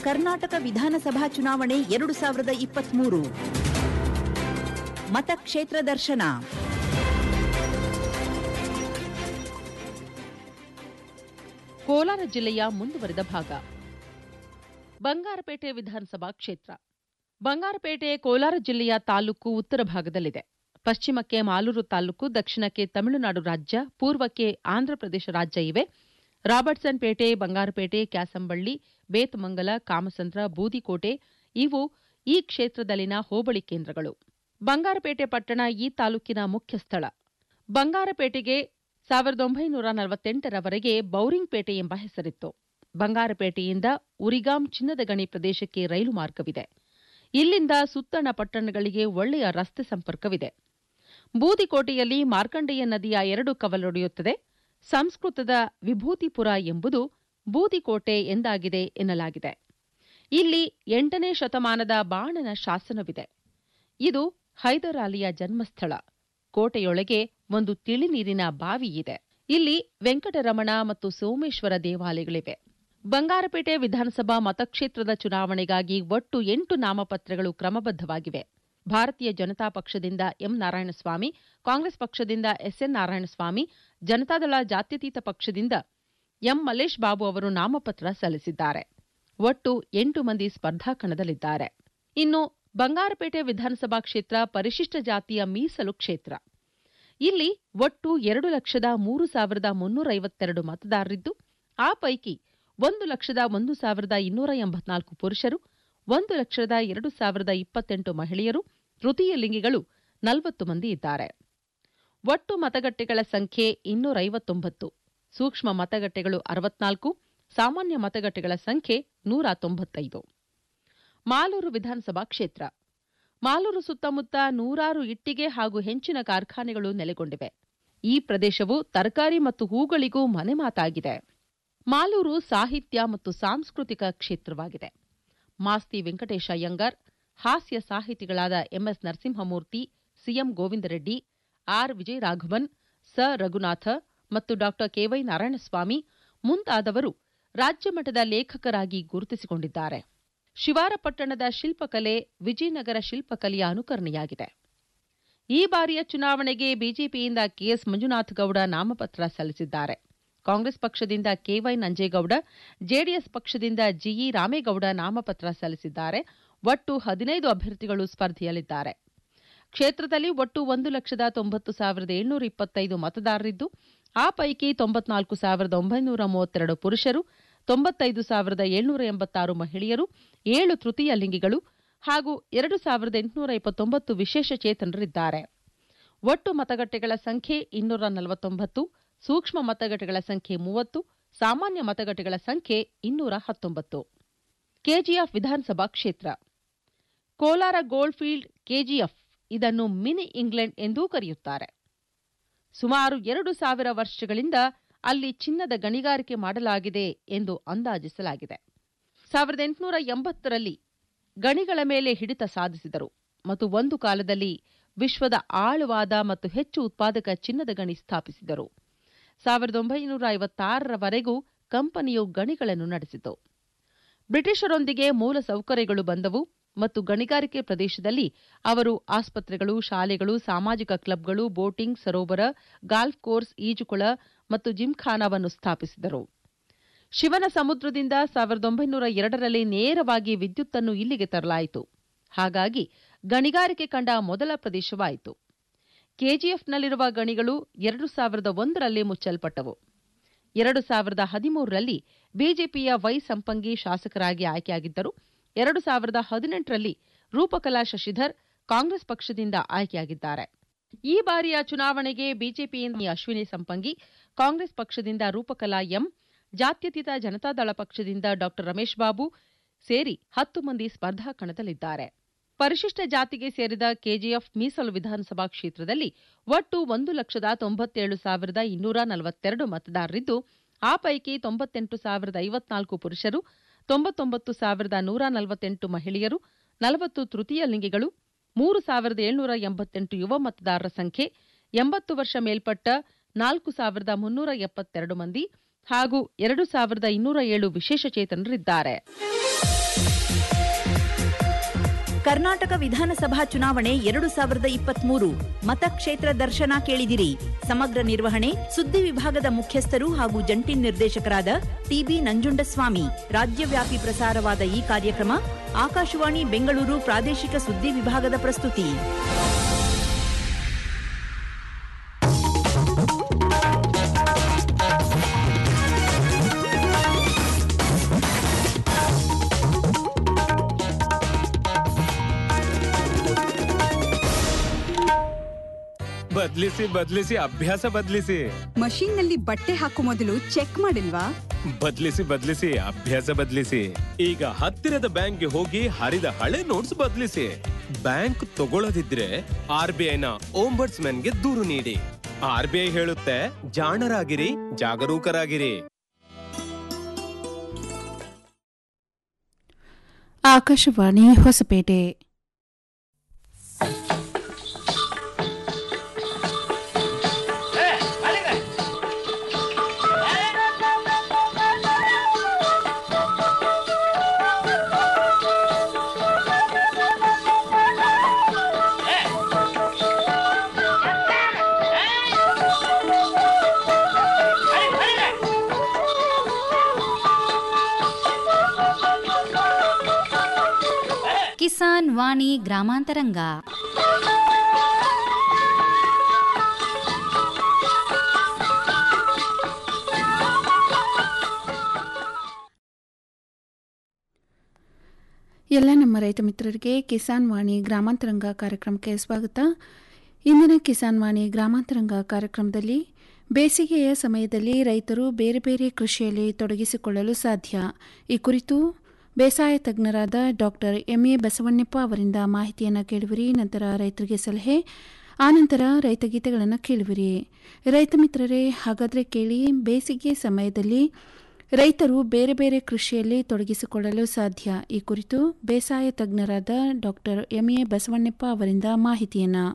ಕರ್ನಾಟಕ ವಿಧಾನಸಭಾ ಚುನಾವಣೆ ಎರಡು ಸಾವಿರದ ಇಪ್ಪತ್ಮೂರು ಮತಕ್ಷೇತ್ರ ದರ್ಶನ ಕೋಲಾರ ಜಿಲ್ಲೆಯ ಮುಂದುವರಿದ ಭಾಗ ಬಂಗಾರಪೇಟೆ ವಿಧಾನಸಭಾ ಕ್ಷೇತ್ರ ಬಂಗಾರಪೇಟೆ ಕೋಲಾರ ಜಿಲ್ಲೆಯ ತಾಲೂಕು ಉತ್ತರ ಭಾಗದಲ್ಲಿದೆ ಪಶ್ಚಿಮಕ್ಕೆ ಮಾಲೂರು ತಾಲೂಕು ದಕ್ಷಿಣಕ್ಕೆ ತಮಿಳುನಾಡು ರಾಜ್ಯ ಪೂರ್ವಕ್ಕೆ ಆಂಧ್ರಪ್ರದೇಶ ರಾಜ್ಯ ಇವೆ ರಾಬರ್ಟ್ಸನ್ ಪೇಟೆ ಬಂಗಾರಪೇಟೆ ಕ್ಯಾಸಂಬಳ್ಳಿ ಬೇತಮಂಗಲ ಕಾಮಸಂದ್ರ ಬೂದಿಕೋಟೆ ಇವು ಈ ಕ್ಷೇತ್ರದಲ್ಲಿನ ಹೋಬಳಿ ಕೇಂದ್ರಗಳು ಬಂಗಾರಪೇಟೆ ಪಟ್ಟಣ ಈ ತಾಲೂಕಿನ ಮುಖ್ಯ ಸ್ಥಳ ಬಂಗಾರಪೇಟೆಗೆ ಸಾವಿರದ ಒಂಬೈನೂರ ನಲವತ್ತೆಂಟರವರೆಗೆ ಬೌರಿಂಗ್ ಪೇಟೆ ಎಂಬ ಹೆಸರಿತ್ತು ಬಂಗಾರಪೇಟೆಯಿಂದ ಉರಿಗಾಂ ಚಿನ್ನದ ಗಣಿ ಪ್ರದೇಶಕ್ಕೆ ರೈಲು ಮಾರ್ಗವಿದೆ ಇಲ್ಲಿಂದ ಸುತ್ತಣ ಪಟ್ಟಣಗಳಿಗೆ ಒಳ್ಳೆಯ ರಸ್ತೆ ಸಂಪರ್ಕವಿದೆ ಬೂದಿಕೋಟೆಯಲ್ಲಿ ಮಾರ್ಕಂಡೇಯ ನದಿಯ ಎರಡು ಕವಲೊಡೆಯುತ್ತದೆ ಸಂಸ್ಕೃತದ ವಿಭೂತಿಪುರ ಎಂಬುದು ಬೂದಿಕೋಟೆ ಎಂದಾಗಿದೆ ಎನ್ನಲಾಗಿದೆ ಇಲ್ಲಿ ಎಂಟನೇ ಶತಮಾನದ ಬಾಣನ ಶಾಸನವಿದೆ ಇದು ಹೈದರ್ ಅಲಿಯ ಜನ್ಮಸ್ಥಳ ಕೋಟೆಯೊಳಗೆ ಒಂದು ತಿಳಿನೀರಿನ ಬಾವಿ ಇದೆ ಇಲ್ಲಿ ವೆಂಕಟರಮಣ ಮತ್ತು ಸೋಮೇಶ್ವರ ದೇವಾಲಯಗಳಿವೆ ಬಂಗಾರಪೇಟೆ ವಿಧಾನಸಭಾ ಮತಕ್ಷೇತ್ರದ ಚುನಾವಣೆಗಾಗಿ ಒಟ್ಟು ಎಂಟು ನಾಮಪತ್ರಗಳು ಕ್ರಮಬದ್ಧವಾಗಿವೆ ಭಾರತೀಯ ಜನತಾ ಪಕ್ಷದಿಂದ ಎಂ ನಾರಾಯಣಸ್ವಾಮಿ ಕಾಂಗ್ರೆಸ್ ಪಕ್ಷದಿಂದ ಎಸ್ಎನ್ ನಾರಾಯಣಸ್ವಾಮಿ ಜನತಾದಳ ಜಾತ್ಯತೀತ ಪಕ್ಷದಿಂದ ಎಂ ಮಲ್ಲೇಶ್ ಬಾಬು ಅವರು ನಾಮಪತ್ರ ಸಲ್ಲಿಸಿದ್ದಾರೆ ಒಟ್ಟು ಎಂಟು ಮಂದಿ ಸ್ಪರ್ಧಾ ಕಣದಲ್ಲಿದ್ದಾರೆ ಇನ್ನು ಬಂಗಾರಪೇಟೆ ವಿಧಾನಸಭಾ ಕ್ಷೇತ್ರ ಪರಿಶಿಷ್ಟ ಜಾತಿಯ ಮೀಸಲು ಕ್ಷೇತ್ರ ಇಲ್ಲಿ ಒಟ್ಟು ಎರಡು ಲಕ್ಷದ ಮೂರು ಸಾವಿರದ ಮುನ್ನೂರ ಐವತ್ತೆರಡು ಮತದಾರರಿದ್ದು ಆ ಪೈಕಿ ಒಂದು ಲಕ್ಷದ ಒಂದು ಸಾವಿರದ ಇನ್ನೂರ ಎಂಬತ್ನಾಲ್ಕು ಪುರುಷರು ಒಂದು ಲಕ್ಷದ ಎರಡು ಸಾವಿರದ ಇಪ್ಪತ್ತೆಂಟು ಮಹಿಳೆಯರು ತೃತೀಯ ಲಿಂಗಿಗಳು ನಲವತ್ತು ಮಂದಿ ಇದ್ದಾರೆ ಒಟ್ಟು ಮತಗಟ್ಟೆಗಳ ಸಂಖ್ಯೆ ಇನ್ನೂರ ಐವತ್ತೊಂಬತ್ತು ಸೂಕ್ಷ್ಮ ಮತಗಟ್ಟೆಗಳು ಅರವತ್ನಾಲ್ಕು ಸಾಮಾನ್ಯ ಮತಗಟ್ಟೆಗಳ ಸಂಖ್ಯೆ ನೂರ ತೊಂಬತ್ತೈದು ಮಾಲೂರು ವಿಧಾನಸಭಾ ಕ್ಷೇತ್ರ ಮಾಲೂರು ಸುತ್ತಮುತ್ತ ನೂರಾರು ಇಟ್ಟಿಗೆ ಹಾಗೂ ಹೆಂಚಿನ ಕಾರ್ಖಾನೆಗಳು ನೆಲೆಗೊಂಡಿವೆ ಈ ಪ್ರದೇಶವು ತರಕಾರಿ ಮತ್ತು ಹೂಗಳಿಗೂ ಮನೆಮಾತಾಗಿದೆ ಮಾಲೂರು ಸಾಹಿತ್ಯ ಮತ್ತು ಸಾಂಸ್ಕೃತಿಕ ಕ್ಷೇತ್ರವಾಗಿದೆ ಮಾಸ್ತಿ ವೆಂಕಟೇಶ ಅಯ್ಯಂಗಾರ್ ಹಾಸ್ಯ ಸಾಹಿತಿಗಳಾದ MS Narasimhamurthy CM Govindareddy R Vijayaraghavan ಸ ರಘುನಾಥ ಮತ್ತು ಡಾ ಕೆವೈ ನಾರಾಯಣಸ್ವಾಮಿ ಮುಂತಾದವರು ರಾಜ್ಯಮಟ್ಟದ ಲೇಖಕರಾಗಿ ಗುರುತಿಸಿಕೊಂಡಿದ್ದಾರೆ ಶಿವಾರಪಟ್ಟಣದ ಶಿಲ್ಪಕಲೆ ವಿಜಯನಗರ ಶಿಲ್ಪಕಲೆಯ ಅನುಕರಣೆಯಾಗಿದೆ ಈ ಬಾರಿಯ ಚುನಾವಣೆಗೆ ಬಿಜೆಪಿಯಿಂದ ಕೆಎಸ್ ಮಂಜುನಾಥ ಗೌಡ ನಾಮಪತ್ರ ಸಲ್ಲಿಸಿದ್ದಾರೆ ಕಾಂಗ್ರೆಸ್ ಪಕ್ಷದಿಂದ ಕೆವೈ ನಂಜೇಗೌಡ ಜೆಡಿಎಸ್ ಪಕ್ಷದಿಂದ ಜಿಇ ರಾಮೇಗೌಡ ನಾಮಪತ್ರ ಸಲ್ಲಿಸಿದ್ದಾರೆ ಒಟ್ಟು ಹದಿನೈದು ಅಭ್ಯರ್ಥಿಗಳು ಸ್ಪರ್ಧೆಯಲ್ಲಿದ್ದಾರೆ ಕ್ಷೇತ್ರದಲ್ಲಿ ಒಟ್ಟು ಒಂದು ಲಕ್ಷದ ತೊಂಬತ್ತು ಸಾವಿರದ ಏಳ್ನೂರ ಇಪ್ಪತ್ತೈದು ಮತದಾರರಿದ್ದು ಆ ಪೈಕಿ ತೊಂಬತ್ನಾಲ್ಕು ಸಾವಿರದ ಒಂಬೈನೂರ ಮೂವತ್ತೆರಡು ಪುರುಷರು ತೊಂಬತ್ತೈದು ಸಾವಿರದ ಏಳ್ನೂರ ಎಂಬತ್ತಾರು ಮಹಿಳೆಯರು ಏಳು ತೃತೀಯ ಲಿಂಗಿಗಳು ಹಾಗೂ ಎರಡು ಸಾವಿರದ ಎಂಟುನೂರ ಇಪ್ಪತ್ತೊಂಬತ್ತು ವಿಶೇಷ ಚೇತನರಿದ್ದಾರೆ ಒಟ್ಟು ಮತಗಟ್ಟೆಗಳ ಸಂಖ್ಯೆ ಇನ್ನೂರ ನಲವತ್ತೊಂಬತ್ತು ಸೂಕ್ಷ್ಮ ಮತಗಟ್ಟೆಗಳ ಸಂಖ್ಯೆ ಮೂವತ್ತು ಸಾಮಾನ್ಯ ಮತಗಟ್ಟೆಗಳ ಸಂಖ್ಯೆ ಇನ್ನೂರ ಹತ್ತೊಂಬತ್ತು ಕೆಜಿಎಫ್ ವಿಧಾನಸಭಾ ಕ್ಷೇತ್ರ ಕೋಲಾರ ಗೋಲ್ಡ್ಫೀಲ್ಡ್ ಕೆಜಿಎಫ್ ಇದನ್ನು ಮಿನಿ ಇಂಗ್ಲೆಂಡ್ ಎಂದೂ ಕರೆಯುತ್ತಾರೆ ಸುಮಾರು ಎರಡು ಸಾವಿರ ವರ್ಷಗಳಿಂದ ಅಲ್ಲಿ ಚಿನ್ನದ ಗಣಿಗಾರಿಕೆ ಮಾಡಲಾಗಿದೆ ಎಂದು ಅಂದಾಜಿಸಲಾಗಿದೆ ಸಾವಿರದ ಎಂಟುನೂರ ಎಂಬತ್ತರಲ್ಲಿ ಗಣಿಗಳ ಮೇಲೆ ಹಿಡಿತ ಸಾಧಿಸಿದರು ಮತ್ತು ಒಂದು ಕಾಲದಲ್ಲಿ ವಿಶ್ವದ ಆಳವಾದ ಮತ್ತು ಹೆಚ್ಚು ಉತ್ಪಾದಕ ಚಿನ್ನದ ಗಣಿ ಸ್ಥಾಪಿಸಿದರು ಸಾವಿರದ ಒಂಬೈನೂರ ಐವತ್ತಾರರವರೆಗೂ ಕಂಪನಿಯು ಗಣಿಗಳನ್ನು ನಡೆಸಿತು ಬ್ರಿಟಿಷರೊಂದಿಗೆ ಮೂಲ ಸೌಕರ್ಯಗಳು ಬಂದವು ಮತ್ತು ಗಣಿಗಾರಿಕೆ ಪ್ರದೇಶದಲ್ಲಿ ಅವರು ಆಸ್ಪತ್ರೆಗಳು ಶಾಲೆಗಳು ಸಾಮಾಜಿಕ ಕ್ಲಬ್ಗಳು ಬೋಟಿಂಗ್ ಸರೋವರ ಗಾಲ್ಫ್ ಕೋರ್ಸ್ ಈಜುಕೊಳ ಮತ್ತು ಜಿಮ್ಖಾನಾವನ್ನು ಸ್ಥಾಪಿಸಿದರು ಶಿವನ ಸಮುದ್ರದಿಂದ ಸಾವಿರದ ಒಂಬೈನೂರ ಎರಡರಲ್ಲಿ ನೇರವಾಗಿ ವಿದ್ಯುತ್ತನ್ನು ಇಲ್ಲಿಗೆ ತರಲಾಯಿತು ಹಾಗಾಗಿ ಗಣಿಗಾರಿಕೆ ಕಂಡ ಮೊದಲ ಪ್ರದೇಶವಾಯಿತು ಕೆಜಿಎಫ್ನಲ್ಲಿರುವ ಗಣಿಗಳು ಎರಡು ಸಾವಿರದ ಒಂದರಲ್ಲಿ ಮುಚ್ಚಲ್ಪಟ್ಟವು ಎರಡು ಸಾವಿರದ ಹದಿಮೂರರಲ್ಲಿ ಬಿಜೆಪಿಯ ವೈ ಸಂಪಂಗಿ ಶಾಸಕರಾಗಿ ಆಯ್ಕೆಯಾಗಿದ್ದರು ಎರಡು ಸಾವಿರದ ಹದಿನೆಂಟರಲ್ಲಿ ರೂಪಕಲಾ ಶಶಿಧರ್ ಕಾಂಗ್ರೆಸ್ ಪಕ್ಷದಿಂದ ಆಯ್ಕೆಯಾಗಿದ್ದಾರೆ ಈ ಬಾರಿಯ ಚುನಾವಣೆಗೆ ಬಿಜೆಪಿಯಿಂದ ಅಶ್ವಿನಿ ಸಂಪಂಗಿ ಕಾಂಗ್ರೆಸ್ ಪಕ್ಷದಿಂದ ರೂಪಕಲಾ ಎಂ ಜಾತ್ಯತೀತ ಜನತಾದಳ ಪಕ್ಷದಿಂದ ಡಾ ರಮೇಶ್ ಬಾಬು ಸೇರಿ ಹತ್ತು ಮಂದಿ ಸ್ಪರ್ಧಾ ಕಣದಲ್ಲಿದ್ದಾರೆ ಪರಿಶಿಷ್ಟ ಜಾತಿಗೆ ಸೇರಿದ ಕೆಜಿಎಫ್ ಮೀಸಲು ವಿಧಾನಸಭಾ ಕ್ಷೇತ್ರದಲ್ಲಿ ಒಟ್ಟು ಒಂದು ಲಕ್ಷದ ತೊಂಬತ್ತೇಳು ಸಾವಿರದ ಇನ್ನೂರ ನಲವತ್ತೆರಡು ಮತದಾರರಿದ್ದು ಆ ಪೈಕಿ ತೊಂಬತ್ತೆಂಟು ಸಾವಿರದ ಐವತ್ನಾಲ್ಕು ಪುರುಷರು ತೊಂಬತ್ತೊಂಬತ್ತು ಸಾವಿರದ ನೂರ ನಲವತ್ತೆಂಟು ಮಹಿಳೆಯರು ನಲವತ್ತು ತೃತೀಯ ಲಿಂಗಿಗಳು ಮೂರು ಸಾವಿರದ ಏಳ್ನೂರ ಎಂಬತ್ತೆಂಟು ಯುವ ಮತದಾರರ ಸಂಖ್ಯೆ ಎಂಬತ್ತು ವರ್ಷ ಮೇಲ್ಪಟ್ಟ ನಾಲ್ಕು ಸಾವಿರದ ಮುನ್ನೂರ ಎಪ್ಪತ್ತೆರಡು ಮಂದಿ ಹಾಗೂ ಎರಡು ಸಾವಿರದ ಇನ್ನೂರ ಏಳು ವಿಶೇಷಚೇತನರಿದ್ದಾರೆ ಕರ್ನಾಟಕ ವಿಧಾನಸಭಾ ಚುನಾವಣೆ ಎರಡು ಸಾವಿರದ ಇಪ್ಪತ್ಮೂರು ಮತಕ್ಷೇತ್ರ ದರ್ಶನ ಕೇಳಿದಿರಿ ಸಮಗ್ರ ನಿರ್ವಹಣೆ ಸುದ್ದಿ ವಿಭಾಗದ ಮುಖ್ಯಸ್ಥರು ಹಾಗೂ ಜಂಟಿ ನಿರ್ದೇಶಕರಾದ ಟಿಬಿ ನಂಜುಂಡಸ್ವಾಮಿ ರಾಜ್ಯವ್ಯಾಪಿ ಪ್ರಸಾರವಾದ ಈ ಕಾರ್ಯಕ್ರಮ ಆಕಾಶವಾಣಿ ಬೆಂಗಳೂರು ಪ್ರಾದೇಶಿಕ ಸುದ್ದಿ ವಿಭಾಗದ ಪ್ರಸ್ತುತಿ ಬದ್ಲಿಸಿ ಬದ್ಲಿಸಿ ಅಭ್ಯಾಸ ಬದ್ಲಿಸಿ ಮಷೀನ್ ನಲ್ಲಿ ಬಟ್ಟೆ ಹಾಕೋ ಮೊದಲು ಚೆಕ್ ಮಾಡಿಲ್ವಾ ಬದ್ಲಿಸಿ ಬದ್ಲಿಸಿ ಅಭ್ಯಾಸ ಬದ್ಲಿಸಿ ಈಗ ಹತ್ತಿರದ ಬ್ಯಾಂಕ್ಗೆ ಹೋಗಿ ಹರಿದ ಹಳೆ ನೋಟ್ಸ್ ಬದ್ಲಿಸಿ ಬ್ಯಾಂಕ್ ತಗೊಳ್ಳದಿದ್ರೆ ಆರ್ ಬಿ ಐನ ಗೆ ದೂರು ನೀಡಿ ಆರ್ ಬಿ ಐ ಹೇಳುತ್ತೆ ಜಾಣರಾಗಿರಿ ಜಾಗರೂಕರಾಗಿರಿ ಆಕಾಶವಾಣಿ ಹೊಸಪೇಟೆ ಕಿಸಾನ್ ವಾಣಿ ಗ್ರಾಮಾಂತರಂಗ ಎಲ್ಲ ನಮ್ಮ ರೈತ ಮಿತ್ರರಿಗೆ ಕಿಸಾನ್ ವಾಣಿ ಗ್ರಾಮಾಂತರಂಗ ಕಾರ್ಯಕ್ರಮಕ್ಕೆ ಸ್ವಾಗತ ಇಂದಿನ ಕಿಸಾನ್ ವಾಣಿ ಗ್ರಾಮಾಂತರಂಗ ಕಾರ್ಯಕ್ರಮದಲ್ಲಿ ಬೇಸಿಗೆಯ ಸಮಯದಲ್ಲಿ ರೈತರು ಬೇರೆ ಬೇರೆ ಕೃಷಿಯಲ್ಲಿ ತೊಡಗಿಸಿಕೊಳ್ಳಲು ಸಾಧ್ಯ ಈ ಕುರಿತು ಬೇಸಾಯ ತಜ್ಞರಾದ ಡಾಕ್ಟರ್ ಎಂ ಎ ಬಸವಣ್ಣಪ್ಪ ಅವರಿಂದ ಮಾಹಿತಿಯನ್ನು ಕೇಳುವಿರಿ ನಂತರ ರೈತರಿಗೆ ಸಲಹೆ ಆನಂತರ ರೈತ ಗೀತೆಗಳನ್ನು ಕೇಳುವಿರಿ ರೈತ ಮಿತ್ರರೇ ಹಾಗಾದರೆ ಕೇಳಿ ಬೇಸಿಗೆ ಸಮಯದಲ್ಲಿ ರೈತರು ಬೇರೆ ಬೇರೆ ಕೃಷಿಯಲ್ಲಿ ತೊಡಗಿಸಿಕೊಳ್ಳಲು ಸಾಧ್ಯ ಈ ಕುರಿತು ಬೇಸಾಯ ತಜ್ಞರಾದ ಡಾಕ್ಟರ್ ಎಂ ಎ ಬಸವಣ್ಣಪ್ಪ ಅವರಿಂದ ಮಾಹಿತಿಯನ್ನು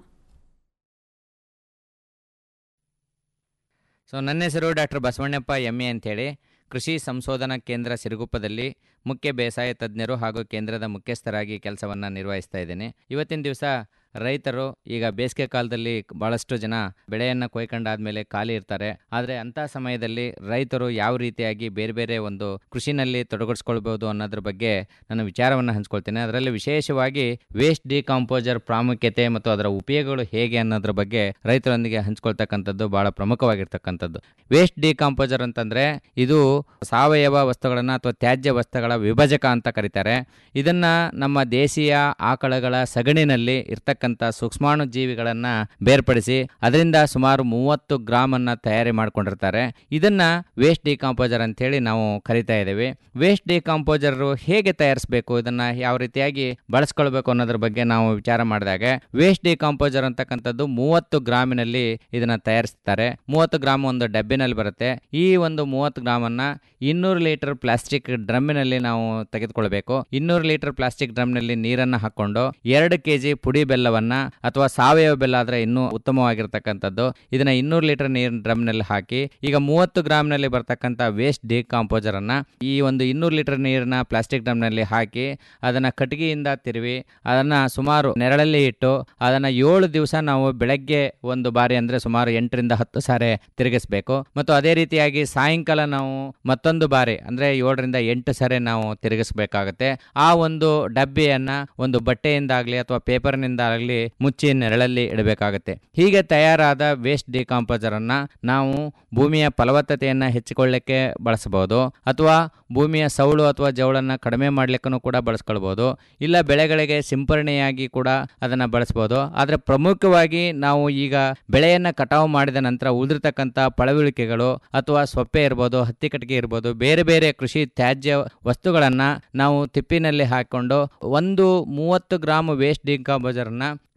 ಸೊ ನನ್ನ ಹೆಸರು ಡಾಕ್ಟರ್ ಬಸವಣ್ಣಪ್ಪ ಎಮ್ ಎ ಅಂತೇಳಿ ಕೃಷಿ ಸಂಶೋಧನಾ ಕೇಂದ್ರ ಸಿರುಗುಪ್ಪದಲ್ಲಿ ಮುಖ್ಯ ಬೇಸಾಯ ತಜ್ಞರು ಹಾಗೂ ಕೇಂದ್ರದ ಮುಖ್ಯಸ್ಥರಾಗಿ ಕೆಲಸವನ್ನು ನಿರ್ವಹಿಸ್ತಾ ಇದ್ದೇನೆ ಇವತ್ತಿನ ದಿವಸ ರೈತರು ಈಗ ಬೇಸಿಗೆ ಕಾಲದಲ್ಲಿ ಭಾಳಷ್ಟು ಜನ ಬೆಳೆಯನ್ನು ಕೊಯ್ಕೊಂಡಾದ್ಮೇಲೆ ಖಾಲಿ ಇರ್ತಾರೆ ಆದರೆ ಅಂಥ ಸಮಯದಲ್ಲಿ ರೈತರು ಯಾವ ರೀತಿಯಾಗಿ ಬೇರೆ ಬೇರೆ ಒಂದು ಕೃಷಿನಲ್ಲಿ ತೊಡಗಿಸ್ಕೊಳ್ಬೋದು ಅನ್ನೋದ್ರ ಬಗ್ಗೆ ನಾನು ವಿಚಾರವನ್ನು ಹಂಚ್ಕೊಳ್ತೇನೆ ಅದರಲ್ಲಿ ವಿಶೇಷವಾಗಿ ವೇಸ್ಟ್ ಡಿಕಾಂಪೋಸರ್ ಪ್ರಾಮುಖ್ಯತೆ ಮತ್ತು ಅದರ ಉಪಯೋಗಗಳು ಹೇಗೆ ಅನ್ನೋದ್ರ ಬಗ್ಗೆ ರೈತರೊಂದಿಗೆ ಹಂಚ್ಕೊಳ್ತಕ್ಕಂಥದ್ದು ಬಹಳ ಪ್ರಮುಖವಾಗಿರ್ತಕ್ಕಂಥದ್ದು ವೇಸ್ಟ್ ಡಿಕಾಂಪೋಸರ್ ಅಂತಂದ್ರೆ ಇದು ಸಾವಯವ ವಸ್ತುಗಳನ್ನು ಅಥವಾ ತ್ಯಾಜ್ಯ ವಸ್ತುಗಳ ವಿಭಜಕ ಅಂತ ಕರೀತಾರೆ ಇದನ್ನ ನಮ್ಮ ದೇಶೀಯ ಆಕಳಗಳ ಸಗಣಿನಲ್ಲಿ ಇರ್ತಕ್ಕಂಥ ಸೂಕ್ಷ್ಮಾಣು ಜೀವಿಗಳನ್ನ ಬೇರ್ಪಡಿಸಿ ಅದರಿಂದ ಸುಮಾರು ಮೂವತ್ತು ಗ್ರಾಮ್ ಅನ್ನ ತಯಾರಿ ಮಾಡ್ಕೊಂಡಿರ್ತಾರೆ ಇದನ್ನ ವೇಸ್ಟ್ ಡಿಕಾಂಪೋಸರ್ ಅಂತ ಹೇಳಿ ನಾವು ಕರಿತಾ ಇದ್ದೇವೆ ವೇಸ್ಟ್ ಡಿಕಾಂಪೋಸರ್ ಹೇಗೆ ತಯಾರಿಸಬೇಕು ಇದನ್ನ ಯಾವ ರೀತಿಯಾಗಿ ಬಳಸ್ಕೊಳ್ಬೇಕು ಅನ್ನೋದ್ರ ಬಗ್ಗೆ ನಾವು ವಿಚಾರ ಮಾಡಿದಾಗ ವೇಸ್ಟ್ ಡಿಕಾಂಪೋಸರ್ ಅಂತಕ್ಕಂಥದ್ದು ಮೂವತ್ತು ಗ್ರಾಮಿನಲ್ಲಿ ಇದನ್ನ ತಯಾರಿಸ್ತಾರೆ ಮೂವತ್ತು ಗ್ರಾಮ್ ಒಂದು ಡಬ್ಬಿನಲ್ಲಿ ಬರುತ್ತೆ ಈ ಒಂದು ಮೂವತ್ತು ಗ್ರಾಮ್ ಅನ್ನ ಇನ್ನೂರು ಲೀಟರ್ ಪ್ಲಾಸ್ಟಿಕ್ ಡ್ರಮ್ಮಿನಲ್ಲಿ ನಾವು ತೆಗೆದುಕೊಳ್ಬೇಕು ಇನ್ನೂರು ಲೀಟರ್ ಪ್ಲಾಸ್ಟಿಕ್ ಡ್ರಮ್ನಲ್ಲಿ ನೀರನ್ನ ಹಾಕೊಂಡು ಎರಡು ಕೆಜಿ ಪುಡಿ ಬೆಲ್ಲವನ್ನ ಅಥವಾ ಸಾವಯವ ಬೆಲ್ಲ ಆದ್ರೆ ಇನ್ನೂ ಉತ್ತಮವಾಗಿರ್ತಕ್ಕಂಥದ್ದು ಇದನ್ನ ಇನ್ನೂರು ಲೀಟರ್ ನೀರಿನ ಡ್ರಮ್ನಲ್ಲಿ ಹಾಕಿ ಈಗ ಮೂವತ್ತು ಗ್ರಾಮ್ನಲ್ಲಿ ಬರ್ತಕ್ಕಂಥ ವೇಸ್ಟ್ ಡಿಕಾಂಪೋಸರ್ ಅನ್ನ ಈ ಒಂದು ಇನ್ನೂರು ಲೀಟರ್ ನೀರಿನ ಪ್ಲಾಸ್ಟಿಕ್ ಡ್ರಮ್ನಲ್ಲಿ ಹಾಕಿ ಅದನ್ನ ಕಟ್ಟಿಗೆಯಿಂದ ತಿರುವಿ ಅದನ್ನ ಸುಮಾರು ನೆರಳಲ್ಲಿ ಇಟ್ಟು ಅದನ್ನ ಏಳು ದಿವಸ ನಾವು ಬೆಳಗ್ಗೆ ಒಂದು ಬಾರಿ ಅಂದ್ರೆ ಸುಮಾರು ಎಂಟರಿಂದ ಹತ್ತು ಸಾರಿ ತಿರುಗಿಸ್ಬೇಕು ಮತ್ತು ಅದೇ ರೀತಿಯಾಗಿ ಸಾಯಂಕಾಲ ನಾವು ಮತ್ತೊಂದು ಬಾರಿ ಅಂದ್ರೆ ಏಳರಿಂದ ಎಂಟು ಸಾರಿ ನಾವು ತಿರುಗಿಸ್ಬೇಕಾಗತ್ತೆ ಆ ಒಂದು ಡಬ್ಬಿಯನ್ನ ಒಂದು ಬಟ್ಟೆಯಿಂದಾಗ್ಲಿ ಅಥವಾ ಪೇಪರ್ನಿಂದ ಆಗಲಿ ಮುಚ್ಚಿ ನೆರಳಲ್ಲಿ ಇಡಬೇಕಾಗತ್ತೆ ಹೀಗೆ ತಯಾರಾದ ವೇಸ್ಟ್ ಡಿಕಾಂಪೋಸರ್ ಅನ್ನ ನಾವು ಭೂಮಿಯ ಫಲವತ್ತತೆಯನ್ನ ಹೆಚ್ಚಿಕೊಳ್ಳಕ್ಕೆ ಬಳಸಬಹುದು ಅಥವಾ ಭೂಮಿಯ ಸೌಳು ಅಥವಾ ಜೌಳನ್ನ ಕಡಿಮೆ ಮಾಡ್ಲಿಕ್ಕೂ ಕೂಡ ಬಳಸ್ಕೊಳ್ಬಹುದು ಇಲ್ಲ ಬೆಳೆಗಳಿಗೆ ಸಿಂಪರಣೆಯಾಗಿ ಕೂಡ ಅದನ್ನ ಬಳಸಬಹುದು ಆದರೆ ಪ್ರಮುಖವಾಗಿ ನಾವು ಈಗ ಬೆಳೆಯನ್ನ ಕಟಾವು ಮಾಡಿದ ನಂತರ ಉಳಿದಿರ್ತಕ್ಕಂಥ ಪಳವಳಿಕೆಗಳು ಅಥವಾ ಸೊಪ್ಪೆ ಇರ್ಬೋದು ಹತ್ತಿ ಕಟ್ಟಿಗೆ ಇರ್ಬೋದು ಬೇರೆ ಬೇರೆ ಕೃಷಿ ತ್ಯಾಜ್ಯ ವಸ್ತುಗಳನ್ನ ನಾವು ತಿಪ್ಪಿನಲ್ಲಿ ಹಾಕೊಂಡು ಒಂದು ಮೂವತ್ತು ಗ್ರಾಮ್ ವೇಸ್ಟ್ ಡಿಕಾಂಪೋಸರ್ನ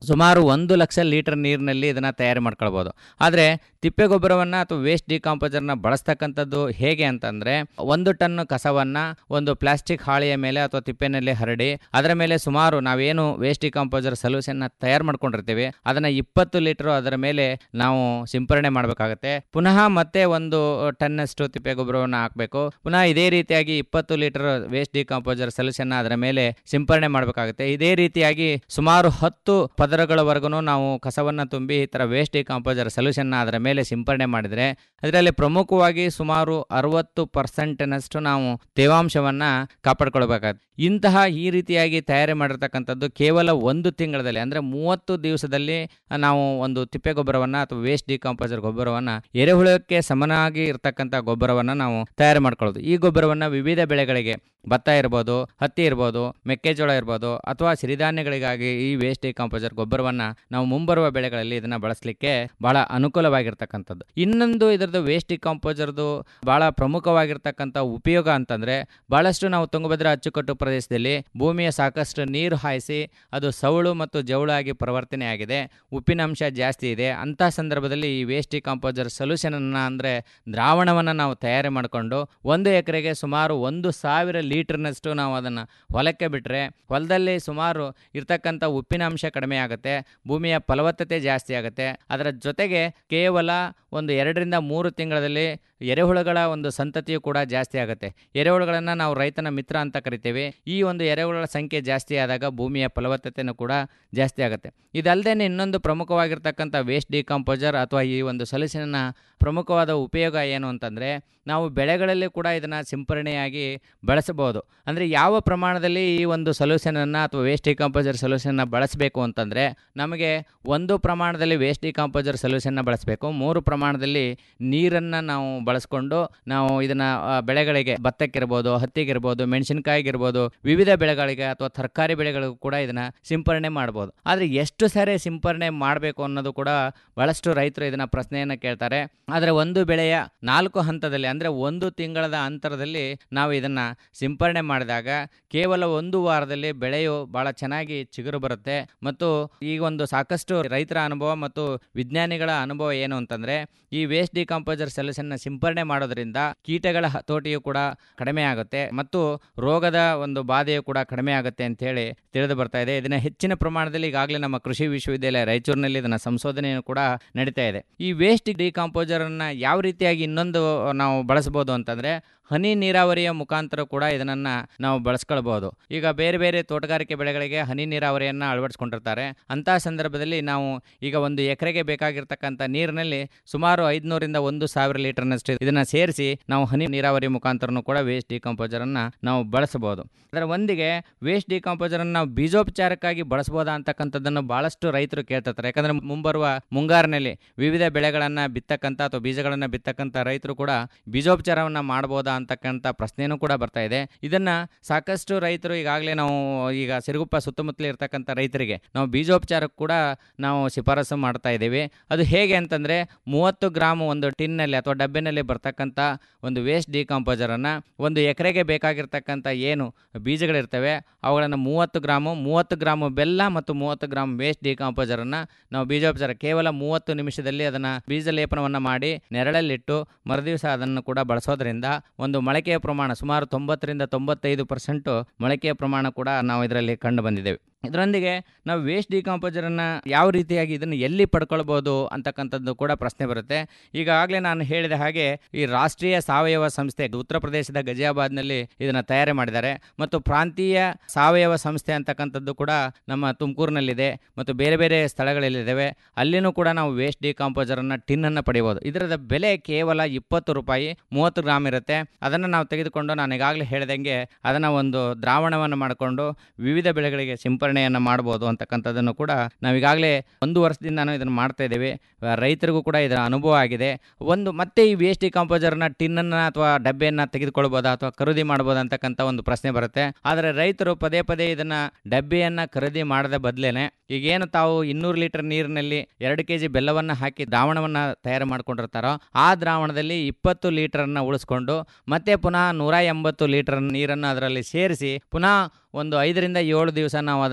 ಸುಮಾರು ಒಂದು ಲಕ್ಷ ಲೀಟರ್ ನೀರಿನಲ್ಲಿ ಇದನ್ನು ತಯಾರು ಮಾಡ್ಕೊಳ್ಬೋದು ಆದರೆ ತಿಪ್ಪೆ ಗೊಬ್ಬರವನ್ನು ಅಥವಾ ವೇಸ್ಟ್ ಡಿಕಾಂಪೋಸರ್ನ ಬಳಸ್ತಕ್ಕಂಥದ್ದು ಹೇಗೆ ಅಂತಂದರೆ ಒಂದು ಟನ್ ಕಸವನ್ನು ಒಂದು ಪ್ಲಾಸ್ಟಿಕ್ ಹಾಳೆಯ ಮೇಲೆ ಅಥವಾ ತಿಪ್ಪೆನಲ್ಲಿ ಹರಡಿ ಅದರ ಮೇಲೆ ಸುಮಾರು ನಾವೇನು ವೇಸ್ಟ್ ಡಿಕಾಂಪೋಸರ್ ಸೊಲ್ಯೂಷನ್ನ ತಯಾರು ಮಾಡ್ಕೊಂಡಿರ್ತೀವಿ ಅದನ್ನು ಇಪ್ಪತ್ತು ಲೀಟರ್ ಅದರ ಮೇಲೆ ನಾವು ಸಿಂಪರಣೆ ಮಾಡಬೇಕಾಗತ್ತೆ ಪುನಃ ಮತ್ತೆ ಒಂದು ಟನ್ನಷ್ಟು ತಿಪ್ಪೆ ಗೊಬ್ಬರವನ್ನು ಹಾಕಬೇಕು ಪುನಃ ಇದೇ ರೀತಿಯಾಗಿ ಇಪ್ಪತ್ತು ಲೀಟರ್ ವೇಸ್ಟ್ ಡಿಕಾಂಪೋಸರ್ ಸೊಲ್ಯೂಷನ್ ಅದರ ಮೇಲೆ ಸಿಂಪರಣೆ ಮಾಡಬೇಕಾಗುತ್ತೆ ಇದೇ ರೀತಿಯಾಗಿ ಸುಮಾರು ಹತ್ತು ಪದರಗಳವರೆಗೂ ನಾವು ಕಸವನ್ನು ತುಂಬಿ ಈ ಥರ ವೇಸ್ಟ್ ಡಿಕಾಂಪೋಸರ್ ಸೊಲ್ಯೂಷನ್ನ ಅದರ ಮೇಲೆ ಸಿಂಪರಣೆ ಮಾಡಿದರೆ ಅದರಲ್ಲಿ ಪ್ರಮುಖವಾಗಿ ಸುಮಾರು ಅರವತ್ತು ಪರ್ಸೆಂಟ್ನಷ್ಟು ನಾವು ತೇವಾಂಶವನ್ನು ಕಾಪಾಡ್ಕೊಳ್ಬೇಕಾಗುತ್ತೆ ಇಂತಹ ಈ ರೀತಿಯಾಗಿ ತಯಾರಿ ಮಾಡಿರ್ತಕ್ಕಂಥದ್ದು ಕೇವಲ ಒಂದು ತಿಂಗಳಲ್ಲಿ ಅಂದರೆ ಮೂವತ್ತು ದಿವಸದಲ್ಲಿ ನಾವು ಒಂದು ತಿಪ್ಪೆ ಗೊಬ್ಬರವನ್ನು ಅಥವಾ ವೇಸ್ಟ್ ಡಿಕಾಂಪೋಸರ್ ಗೊಬ್ಬರವನ್ನು ಎರೆಹುಳಕ್ಕೆ ಸಮನಾಗಿ ಇರತಕ್ಕಂಥ ಗೊಬ್ಬರವನ್ನು ನಾವು ತಯಾರು ಮಾಡ್ಕೊಳ್ಳೋದು ಈ ಗೊಬ್ಬರವನ್ನು ವಿವಿಧ ಬೆಳೆಗಳಿಗೆ ಭತ್ತ ಇರ್ಬೋದು ಹತ್ತಿ ಇರ್ಬೋದು ಮೆಕ್ಕೆಜೋಳ ಇರ್ಬೋದು ಅಥವಾ ಸಿರಿಧಾನ್ಯಗಳಿಗಾಗಿ ಈ ವೇಸ್ಟ್ ಡಿಕಾಂಪೋಸರ್ ಗೊಬ್ಬರವನ್ನು ನಾವು ಮುಂಬರುವ ಬೆಳೆಗಳಲ್ಲಿ ಇದನ್ನು ಬಳಸಲಿಕ್ಕೆ ಬಹಳ ಅನುಕೂಲವಾಗಿರ್ತಕ್ಕಂಥದ್ದು ಇನ್ನೊಂದು ಇದರದ್ದು ವೇಸ್ಟ್ ಡಿಕಾಂಪೋಸರ್ದು ಬಹಳ ಪ್ರಮುಖವಾಗಿರ್ತಕ್ಕಂಥ ಉಪಯೋಗ ಅಂತಂದರೆ ಬಹಳಷ್ಟು ನಾವು ತುಂಗಭದ್ರಾ ಅಚ್ಚುಕಟ್ಟು ಪ್ರದೇಶದಲ್ಲಿ ಭೂಮಿಯ ಸಾಕಷ್ಟು ನೀರು ಹಾಯಿಸಿ ಅದು ಸೌಳು ಮತ್ತು ಜೌಳಾಗಿ ಪರಿವರ್ತನೆ ಆಗಿದೆ ಉಪ್ಪಿನಂಶ ಜಾಸ್ತಿ ಇದೆ ಅಂಥ ಸಂದರ್ಭದಲ್ಲಿ ಈ ವೇಸ್ಟ್ ಡಿಕಾಂಪೋಸರ್ ಸೊಲ್ಯೂಷನನ್ನು ಅಂದರೆ ದ್ರಾವಣವನ್ನು ನಾವು ತಯಾರಿ ಮಾಡಿಕೊಂಡು ಒಂದು ಎಕರೆಗೆ ಸುಮಾರು ಒಂದು ಸಾವಿರ ಲೀಟರ್ನಷ್ಟು ನಾವು ಅದನ್ನು ಹೊಲಕ್ಕೆ ಬಿಟ್ಟರೆ ಹೊಲದಲ್ಲಿ ಸುಮಾರು ಇರ್ತಕ್ಕಂಥ ಉಪ್ಪಿನಾಂಶ ಕಡಿಮೆ ಆಗುತ್ತೆ ಭೂಮಿಯ ಫಲವತ್ತತೆ ಜಾಸ್ತಿ ಆಗುತ್ತೆ ಅದರ ಜೊತೆಗೆ ಕೇವಲ ಒಂದು ಎರಡರಿಂದ ಮೂರು ತಿಂಗಳಲ್ಲಿ ಎರೆಹುಳುಗಳ ಒಂದು ಸಂತತಿಯು ಕೂಡ ಜಾಸ್ತಿ ಆಗುತ್ತೆ ಎರೆಹುಳುಗಳನ್ನು ನಾವು ರೈತನ ಮಿತ್ರ ಅಂತ ಕರಿತೇವೆ ಈ ಒಂದು ಎರೆಹುಳುಗಳ ಸಂಖ್ಯೆ ಜಾಸ್ತಿ ಆದಾಗ ಭೂಮಿಯ ಫಲವತ್ತತೆಯೂ ಕೂಡ ಜಾಸ್ತಿ ಆಗುತ್ತೆ ಇದಲ್ಲದೆ ಇನ್ನೊಂದು ಪ್ರಮುಖವಾಗಿರ್ತಕ್ಕಂಥ ವೇಸ್ಟ್ ಡಿಕಾಂಪೋಸರ್ ಅಥವಾ ಈ ಒಂದು ಸೊಲ್ಯೂಷನ್ನ ಪ್ರಮುಖವಾದ ಉಪಯೋಗ ಏನು ಅಂತಂದರೆ ನಾವು ಬೆಳೆಗಳಲ್ಲಿ ಕೂಡ ಇದನ್ನು ಸಿಂಪರಣೆಯಾಗಿ ಬಳಸಬಹುದು ಅಂದರೆ ಯಾವ ಪ್ರಮಾಣದಲ್ಲಿ ಈ ಒಂದು ಸೊಲ್ಯೂಷನನ್ನು ಅಥವಾ ವೇಸ್ಟ್ ಡಿಕಾಂಪೋಸರ್ ಸೊಲ್ಯೂಷನ್ನ ಬಳಸಬೇಕು ಅಂತಂದರೆ ನಮಗೆ ಒಂದು ಪ್ರಮಾಣದಲ್ಲಿ ವೇಸ್ಟ್ ಡಿಕಾಂಪೋಸರ್ ಸೊಲ್ಯೂಷನ್ನ ಬಳಸಬೇಕು ಮೂರು ಪ್ರಮಾಣದಲ್ಲಿ ನೀರನ್ನು ನಾವು ಬಳಸ್ಕೊಂಡು ನಾವು ಇದನ್ನು ಬೆಳೆಗಳಿಗೆ ಭತ್ತಕ್ಕಿರ್ಬೋದು ಹತ್ತಿಗಿರ್ಬೋದು ಮೆಣಸಿನಕಾಯಿಗಿರ್ಬೋದು ವಿವಿಧ ಬೆಳೆಗಳಿಗೆ ಅಥವಾ ತರಕಾರಿ ಬೆಳೆಗಳಿಗೂ ಕೂಡ ಇದನ್ನು ಸಿಂಪರಣೆ ಮಾಡ್ಬೋದು ಆದರೆ ಎಷ್ಟು ಸಾರಿ ಸಿಂಪರಣೆ ಮಾಡಬೇಕು ಅನ್ನೋದು ಕೂಡ ಭಾಳಷ್ಟು ರೈತರು ಇದನ್ನು ಪ್ರಶ್ನೆಯನ್ನು ಕೇಳ್ತಾರೆ ಆದರೆ ಒಂದು ಬೆಳೆಯ ನಾಲ್ಕು ಹಂತದಲ್ಲಿ ಅಂದರೆ ಒಂದು ತಿಂಗಳದ ಅಂತರದಲ್ಲಿ ನಾವು ಇದನ್ನು ಸಿಂಪರಣೆ ಮಾಡಿದಾಗ ಕೇವಲ ಒಂದು ವಾರದಲ್ಲಿ ಬೆಳೆಯು ಭಾಳ ಚೆನ್ನಾಗಿ ಚಿಗುರು ಬರುತ್ತೆ ಮತ್ತು ಈ ಒಂದು ಸಾಕಷ್ಟು ರೈತರ ಅನುಭವ ಮತ್ತು ವಿಜ್ಞಾನಿಗಳ ಅನುಭವ ಏನು ಅಂತಂದರೆ ಈ ವೇಸ್ಟ್ ಡಿಕಾಂಪೋಸರ್ ಸೊಲ್ಯೂಷನ್ನ ಸಿಂಪರಣೆ ಮಾಡೋದ್ರಿಂದ ಕೀಟಗಳ ಹತೋಟಿಯು ಕೂಡ ಕಡಿಮೆ ಆಗುತ್ತೆ ಮತ್ತು ರೋಗದ ಒಂದು ಬಾಧೆಯು ಕೂಡ ಕಡಿಮೆ ಆಗುತ್ತೆ ಅಂತ ಹೇಳಿ ತಿಳಿದು ಬರ್ತಾ ಇದೆ ಇದನ್ನ ಹೆಚ್ಚಿನ ಪ್ರಮಾಣದಲ್ಲಿ ಈಗಾಗಲೇ ನಮ್ಮ ಕೃಷಿ ವಿಶ್ವವಿದ್ಯಾಲಯ ರಾಯಚೂರಿನಲ್ಲಿ ಇದನ್ನ ಸಂಶೋಧನೆಯು ಕೂಡ ನಡೀತಾ ಇದೆ ಈ ವೇಸ್ಟ್ ಡಿಕಾಂಪೋಸರ್ ಅನ್ನ ಯಾವ ರೀತಿಯಾಗಿ ಇನ್ನೊಂದು ನಾವು ಬಳಸಬಹುದು ಅಂತಂದ್ರೆ ಹನಿ ನೀರಾವರಿಯ ಮುಖಾಂತರ ಕೂಡ ಇದನ್ನ ನಾವು ಬಳಸ್ಕೊಳ್ಬಹುದು ಈಗ ಬೇರೆ ಬೇರೆ ತೋಟಗಾರಿಕೆ ಬೆಳೆಗಳಿಗೆ ಹನಿ ನೀರಾವರಿಯನ್ನು ಅಳವಡಿಸ್ಕೊಂಡಿರ್ತಾರೆ ಅಂತಹ ಸಂದರ್ಭದಲ್ಲಿ ನಾವು ಈಗ ಒಂದು ಎಕರೆಗೆ ಬೇಕಾಗಿರ್ತಕ್ಕಂಥ ನೀರಿನಲ್ಲಿ ಸುಮಾರು ಐದುನೂರಿಂದ ಒಂದು ಸಾವಿರ ಲೀಟರ್ನಷ್ಟು ಇದನ್ನ ಸೇರಿಸಿ ನಾವು ಹನಿ ನೀರಾವರಿ ಮುಖಾಂತರನೂ ಕೂಡ ವೇಸ್ಟ್ ಡಿಕಾಂಪೋಸರ್ ಅನ್ನ ನಾವು ಬಳಸಬಹುದು ಅದರ ಒಂದಿಗೆ ವೇಸ್ಟ್ ಡಿಕಾಂಪೋಸರ್ ಅನ್ನು ನಾವು ಬೀಜೋಪಚಾರಕ್ಕಾಗಿ ಬಳಸಬಹುದಾ ಅಂತಕ್ಕಂಥದ್ದನ್ನು ಬಹಳಷ್ಟು ರೈತರು ಕೇಳ್ತಿರ್ತಾರೆ ಯಾಕಂದ್ರೆ ಮುಂಬರುವ ಮುಂಗಾರಿನಲ್ಲಿ ವಿವಿಧ ಬೆಳೆಗಳನ್ನ ಬಿತ್ತಕ್ಕಂಥ ಅಥವಾ ಬೀಜಗಳನ್ನ ಬಿತ್ತಕ್ಕಂಥ ರೈತರು ಕೂಡ ಬೀಜೋಪಚಾರವನ್ನ ಮಾಡಬಹುದಾ ಅಂತಕ್ಕಂಥ ಪ್ರಶ್ನೆನೂ ಕೂಡ ಬರ್ತಾ ಇದೆ ಇದನ್ನ ಸಾಕಷ್ಟು ರೈತರು ಈಗಾಗಲೇ ನಾವು ಈಗ ಸಿರುಗುಪ್ಪ ಸುತ್ತಮುತ್ತಲು ಇರ್ತಕ್ಕಂಥ ರೈತರಿಗೆ ನಾವು ಬೀಜೋಪಚಾರಕ್ಕೆ ಕೂಡ ನಾವು ಶಿಫಾರಸು ಮಾಡ್ತಾ ಇದ್ದೀವಿ ಅದು ಹೇಗೆ ಅಂತಂದರೆ ಮೂವತ್ತು ಗ್ರಾಮ್ ಒಂದು ಟಿನ್ನಲ್ಲಿ ಅಥವಾ ಡಬ್ಬಿನಲ್ಲಿ ಬರ್ತಕ್ಕಂಥ ಒಂದು ವೇಸ್ಟ್ ಡಿಕಾಂಪೋಸರನ್ನು ಒಂದು ಎಕರೆಗೆ ಬೇಕಾಗಿರ್ತಕ್ಕಂಥ ಏನು ಬೀಜಗಳಿರ್ತವೆ ಅವುಗಳನ್ನು ಮೂವತ್ತು ಗ್ರಾಮು ಮೂವತ್ತು ಗ್ರಾಮು ಬೆಲ್ಲ ಮತ್ತು ಮೂವತ್ತು ಗ್ರಾಮ್ ವೇಸ್ಟ್ ಡಿಕಾಂಪೋಸರನ್ನು ನಾವು ಬೀಜೋಪಚಾರ ಕೇವಲ ಮೂವತ್ತು ನಿಮಿಷದಲ್ಲಿ ಅದನ್ನು ಬೀಜ ಲೇಪನವನ್ನು ಮಾಡಿ ನೆರಳಲ್ಲಿಟ್ಟು ಮರುದಿವಸ ಅದನ್ನು ಕೂಡ ಬಳಸೋದ್ರಿಂದ ಒಂದು ಮೊಳಕೆಯ ಪ್ರಮಾಣ ಸುಮಾರು ತೊಂಬತ್ತರಿಂದ ತೊಂಬತ್ತೈದು ಪರ್ಸೆಂಟು ಮೊಳಕೆಯ ಪ್ರಮಾಣ ಕೂಡ ನಾವು ಇದರಲ್ಲಿ ಕಂಡು ಬಂದಿದ್ದೇವೆ ಇದರೊಂದಿಗೆ ನಾವು ವೇಸ್ಟ್ ಡಿಕಾಂಪೋಸರನ್ನು ಯಾವ ರೀತಿಯಾಗಿ ಇದನ್ನು ಎಲ್ಲಿ ಪಡ್ಕೊಳ್ಬೋದು ಅಂತಕ್ಕಂಥದ್ದು ಕೂಡ ಪ್ರಶ್ನೆ ಬರುತ್ತೆ ಈಗಾಗಲೇ ನಾನು ಹೇಳಿದ ಹಾಗೆ ಈ ರಾಷ್ಟ್ರೀಯ ಸಾವಯವ ಸಂಸ್ಥೆ ಉತ್ತರ ಪ್ರದೇಶದ ಗಜಿಯಾಬಾದ್ನಲ್ಲಿ ಇದನ್ನು ತಯಾರಿ ಮಾಡಿದ್ದಾರೆ ಮತ್ತು ಪ್ರಾಂತೀಯ ಸಾವಯವ ಸಂಸ್ಥೆ ಅಂತಕ್ಕಂಥದ್ದು ಕೂಡ ನಮ್ಮ ತುಮಕೂರಿನಲ್ಲಿದೆ ಮತ್ತು ಬೇರೆ ಬೇರೆ ಸ್ಥಳಗಳಲ್ಲಿದ್ದಾವೆ ಅಲ್ಲಿನೂ ಕೂಡ ನಾವು ವೇಸ್ಟ್ ಡಿಕಾಂಪೋಸರನ್ನು ಟಿನ್ನನ್ನು ಪಡೆಯಬಹುದು ಇದರದ ಬೆಲೆ ಕೇವಲ ಇಪ್ಪತ್ತು ರೂಪಾಯಿ ಮೂವತ್ತು ಗ್ರಾಮ್ ಇರುತ್ತೆ ಅದನ್ನು ನಾವು ತೆಗೆದುಕೊಂಡು ನಾನು ಈಗಾಗಲೇ ಹೇಳ್ದಂಗೆ ಅದನ್ನು ಒಂದು ದ್ರಾವಣವನ್ನು ಮಾಡಿಕೊಂಡು ವಿವಿಧ ಬೆಳೆಗಳಿಗೆ ಸಿಂಪರಣೆಯನ್ನು ಮಾಡ್ಬೋದು ಅಂತಕ್ಕಂಥದ್ದನ್ನು ಕೂಡ ನಾವು ಈಗಾಗಲೇ ಒಂದು ವರ್ಷದಿಂದ ನಾವು ಇದನ್ನು ಮಾಡ್ತಾ ಇದ್ದೇವೆ ಆ, ರೈತರಿಗೂ ಕೂಡ ಇದರ ಅನುಭವ ಆಗಿದೆ ಒಂದು ಮತ್ತೆ ಈ ವೇಸ್ಟ್ ಡಿಕಾಂಪೋಸರ್ನ ಟಿನ್ನನ್ನು ಅಥವಾ ಡಬ್ಬೆಯನ್ನು ತೆಗೆದುಕೊಳ್ಬೋದಾ ಅಥವಾ ಖರೀದಿ ಮಾಡ್ಬೋದಾ ಅಂತಕ್ಕಂಥ ಒಂದು ಪ್ರಶ್ನೆ ಬರುತ್ತೆ ಆದರೆ ರೈತರು ಪದೇ ಪದೇ ಇದನ್ನು ಡಬ್ಬೆಯನ್ನು ಖರೀದಿ ಮಾಡದ ಬದಲೇನೆ ಈಗೇನು ತಾವು ಇನ್ನೂರು ಲೀಟರ್ ನೀರಿನಲ್ಲಿ ಎರಡು ಕೆ ಜಿ ಬೆಲ್ಲವನ್ನು ಹಾಕಿ ದ್ರಾವಣವನ್ನು ತಯಾರು ಮಾಡ್ಕೊಂಡಿರ್ತಾರೋ ಆ ದ್ರಾವಣದಲ್ಲಿ ಇಪ್ಪತ್ತು ಲೀಟರನ್ನು ಉಳಿಸ್ಕೊಂಡು ಮತ್ತೆ ಪುನಃ ನೂರ ಎಂಬತ್ತು ಲೀಟರ್ ನೀರನ್ನು ಅದರಲ್ಲಿ ಸೇರಿಸಿ ಪುನಃ ಒಂದು ಐದರಿಂದ ಏಳು ದಿವಸ ನಾವು ಅದನ್ನು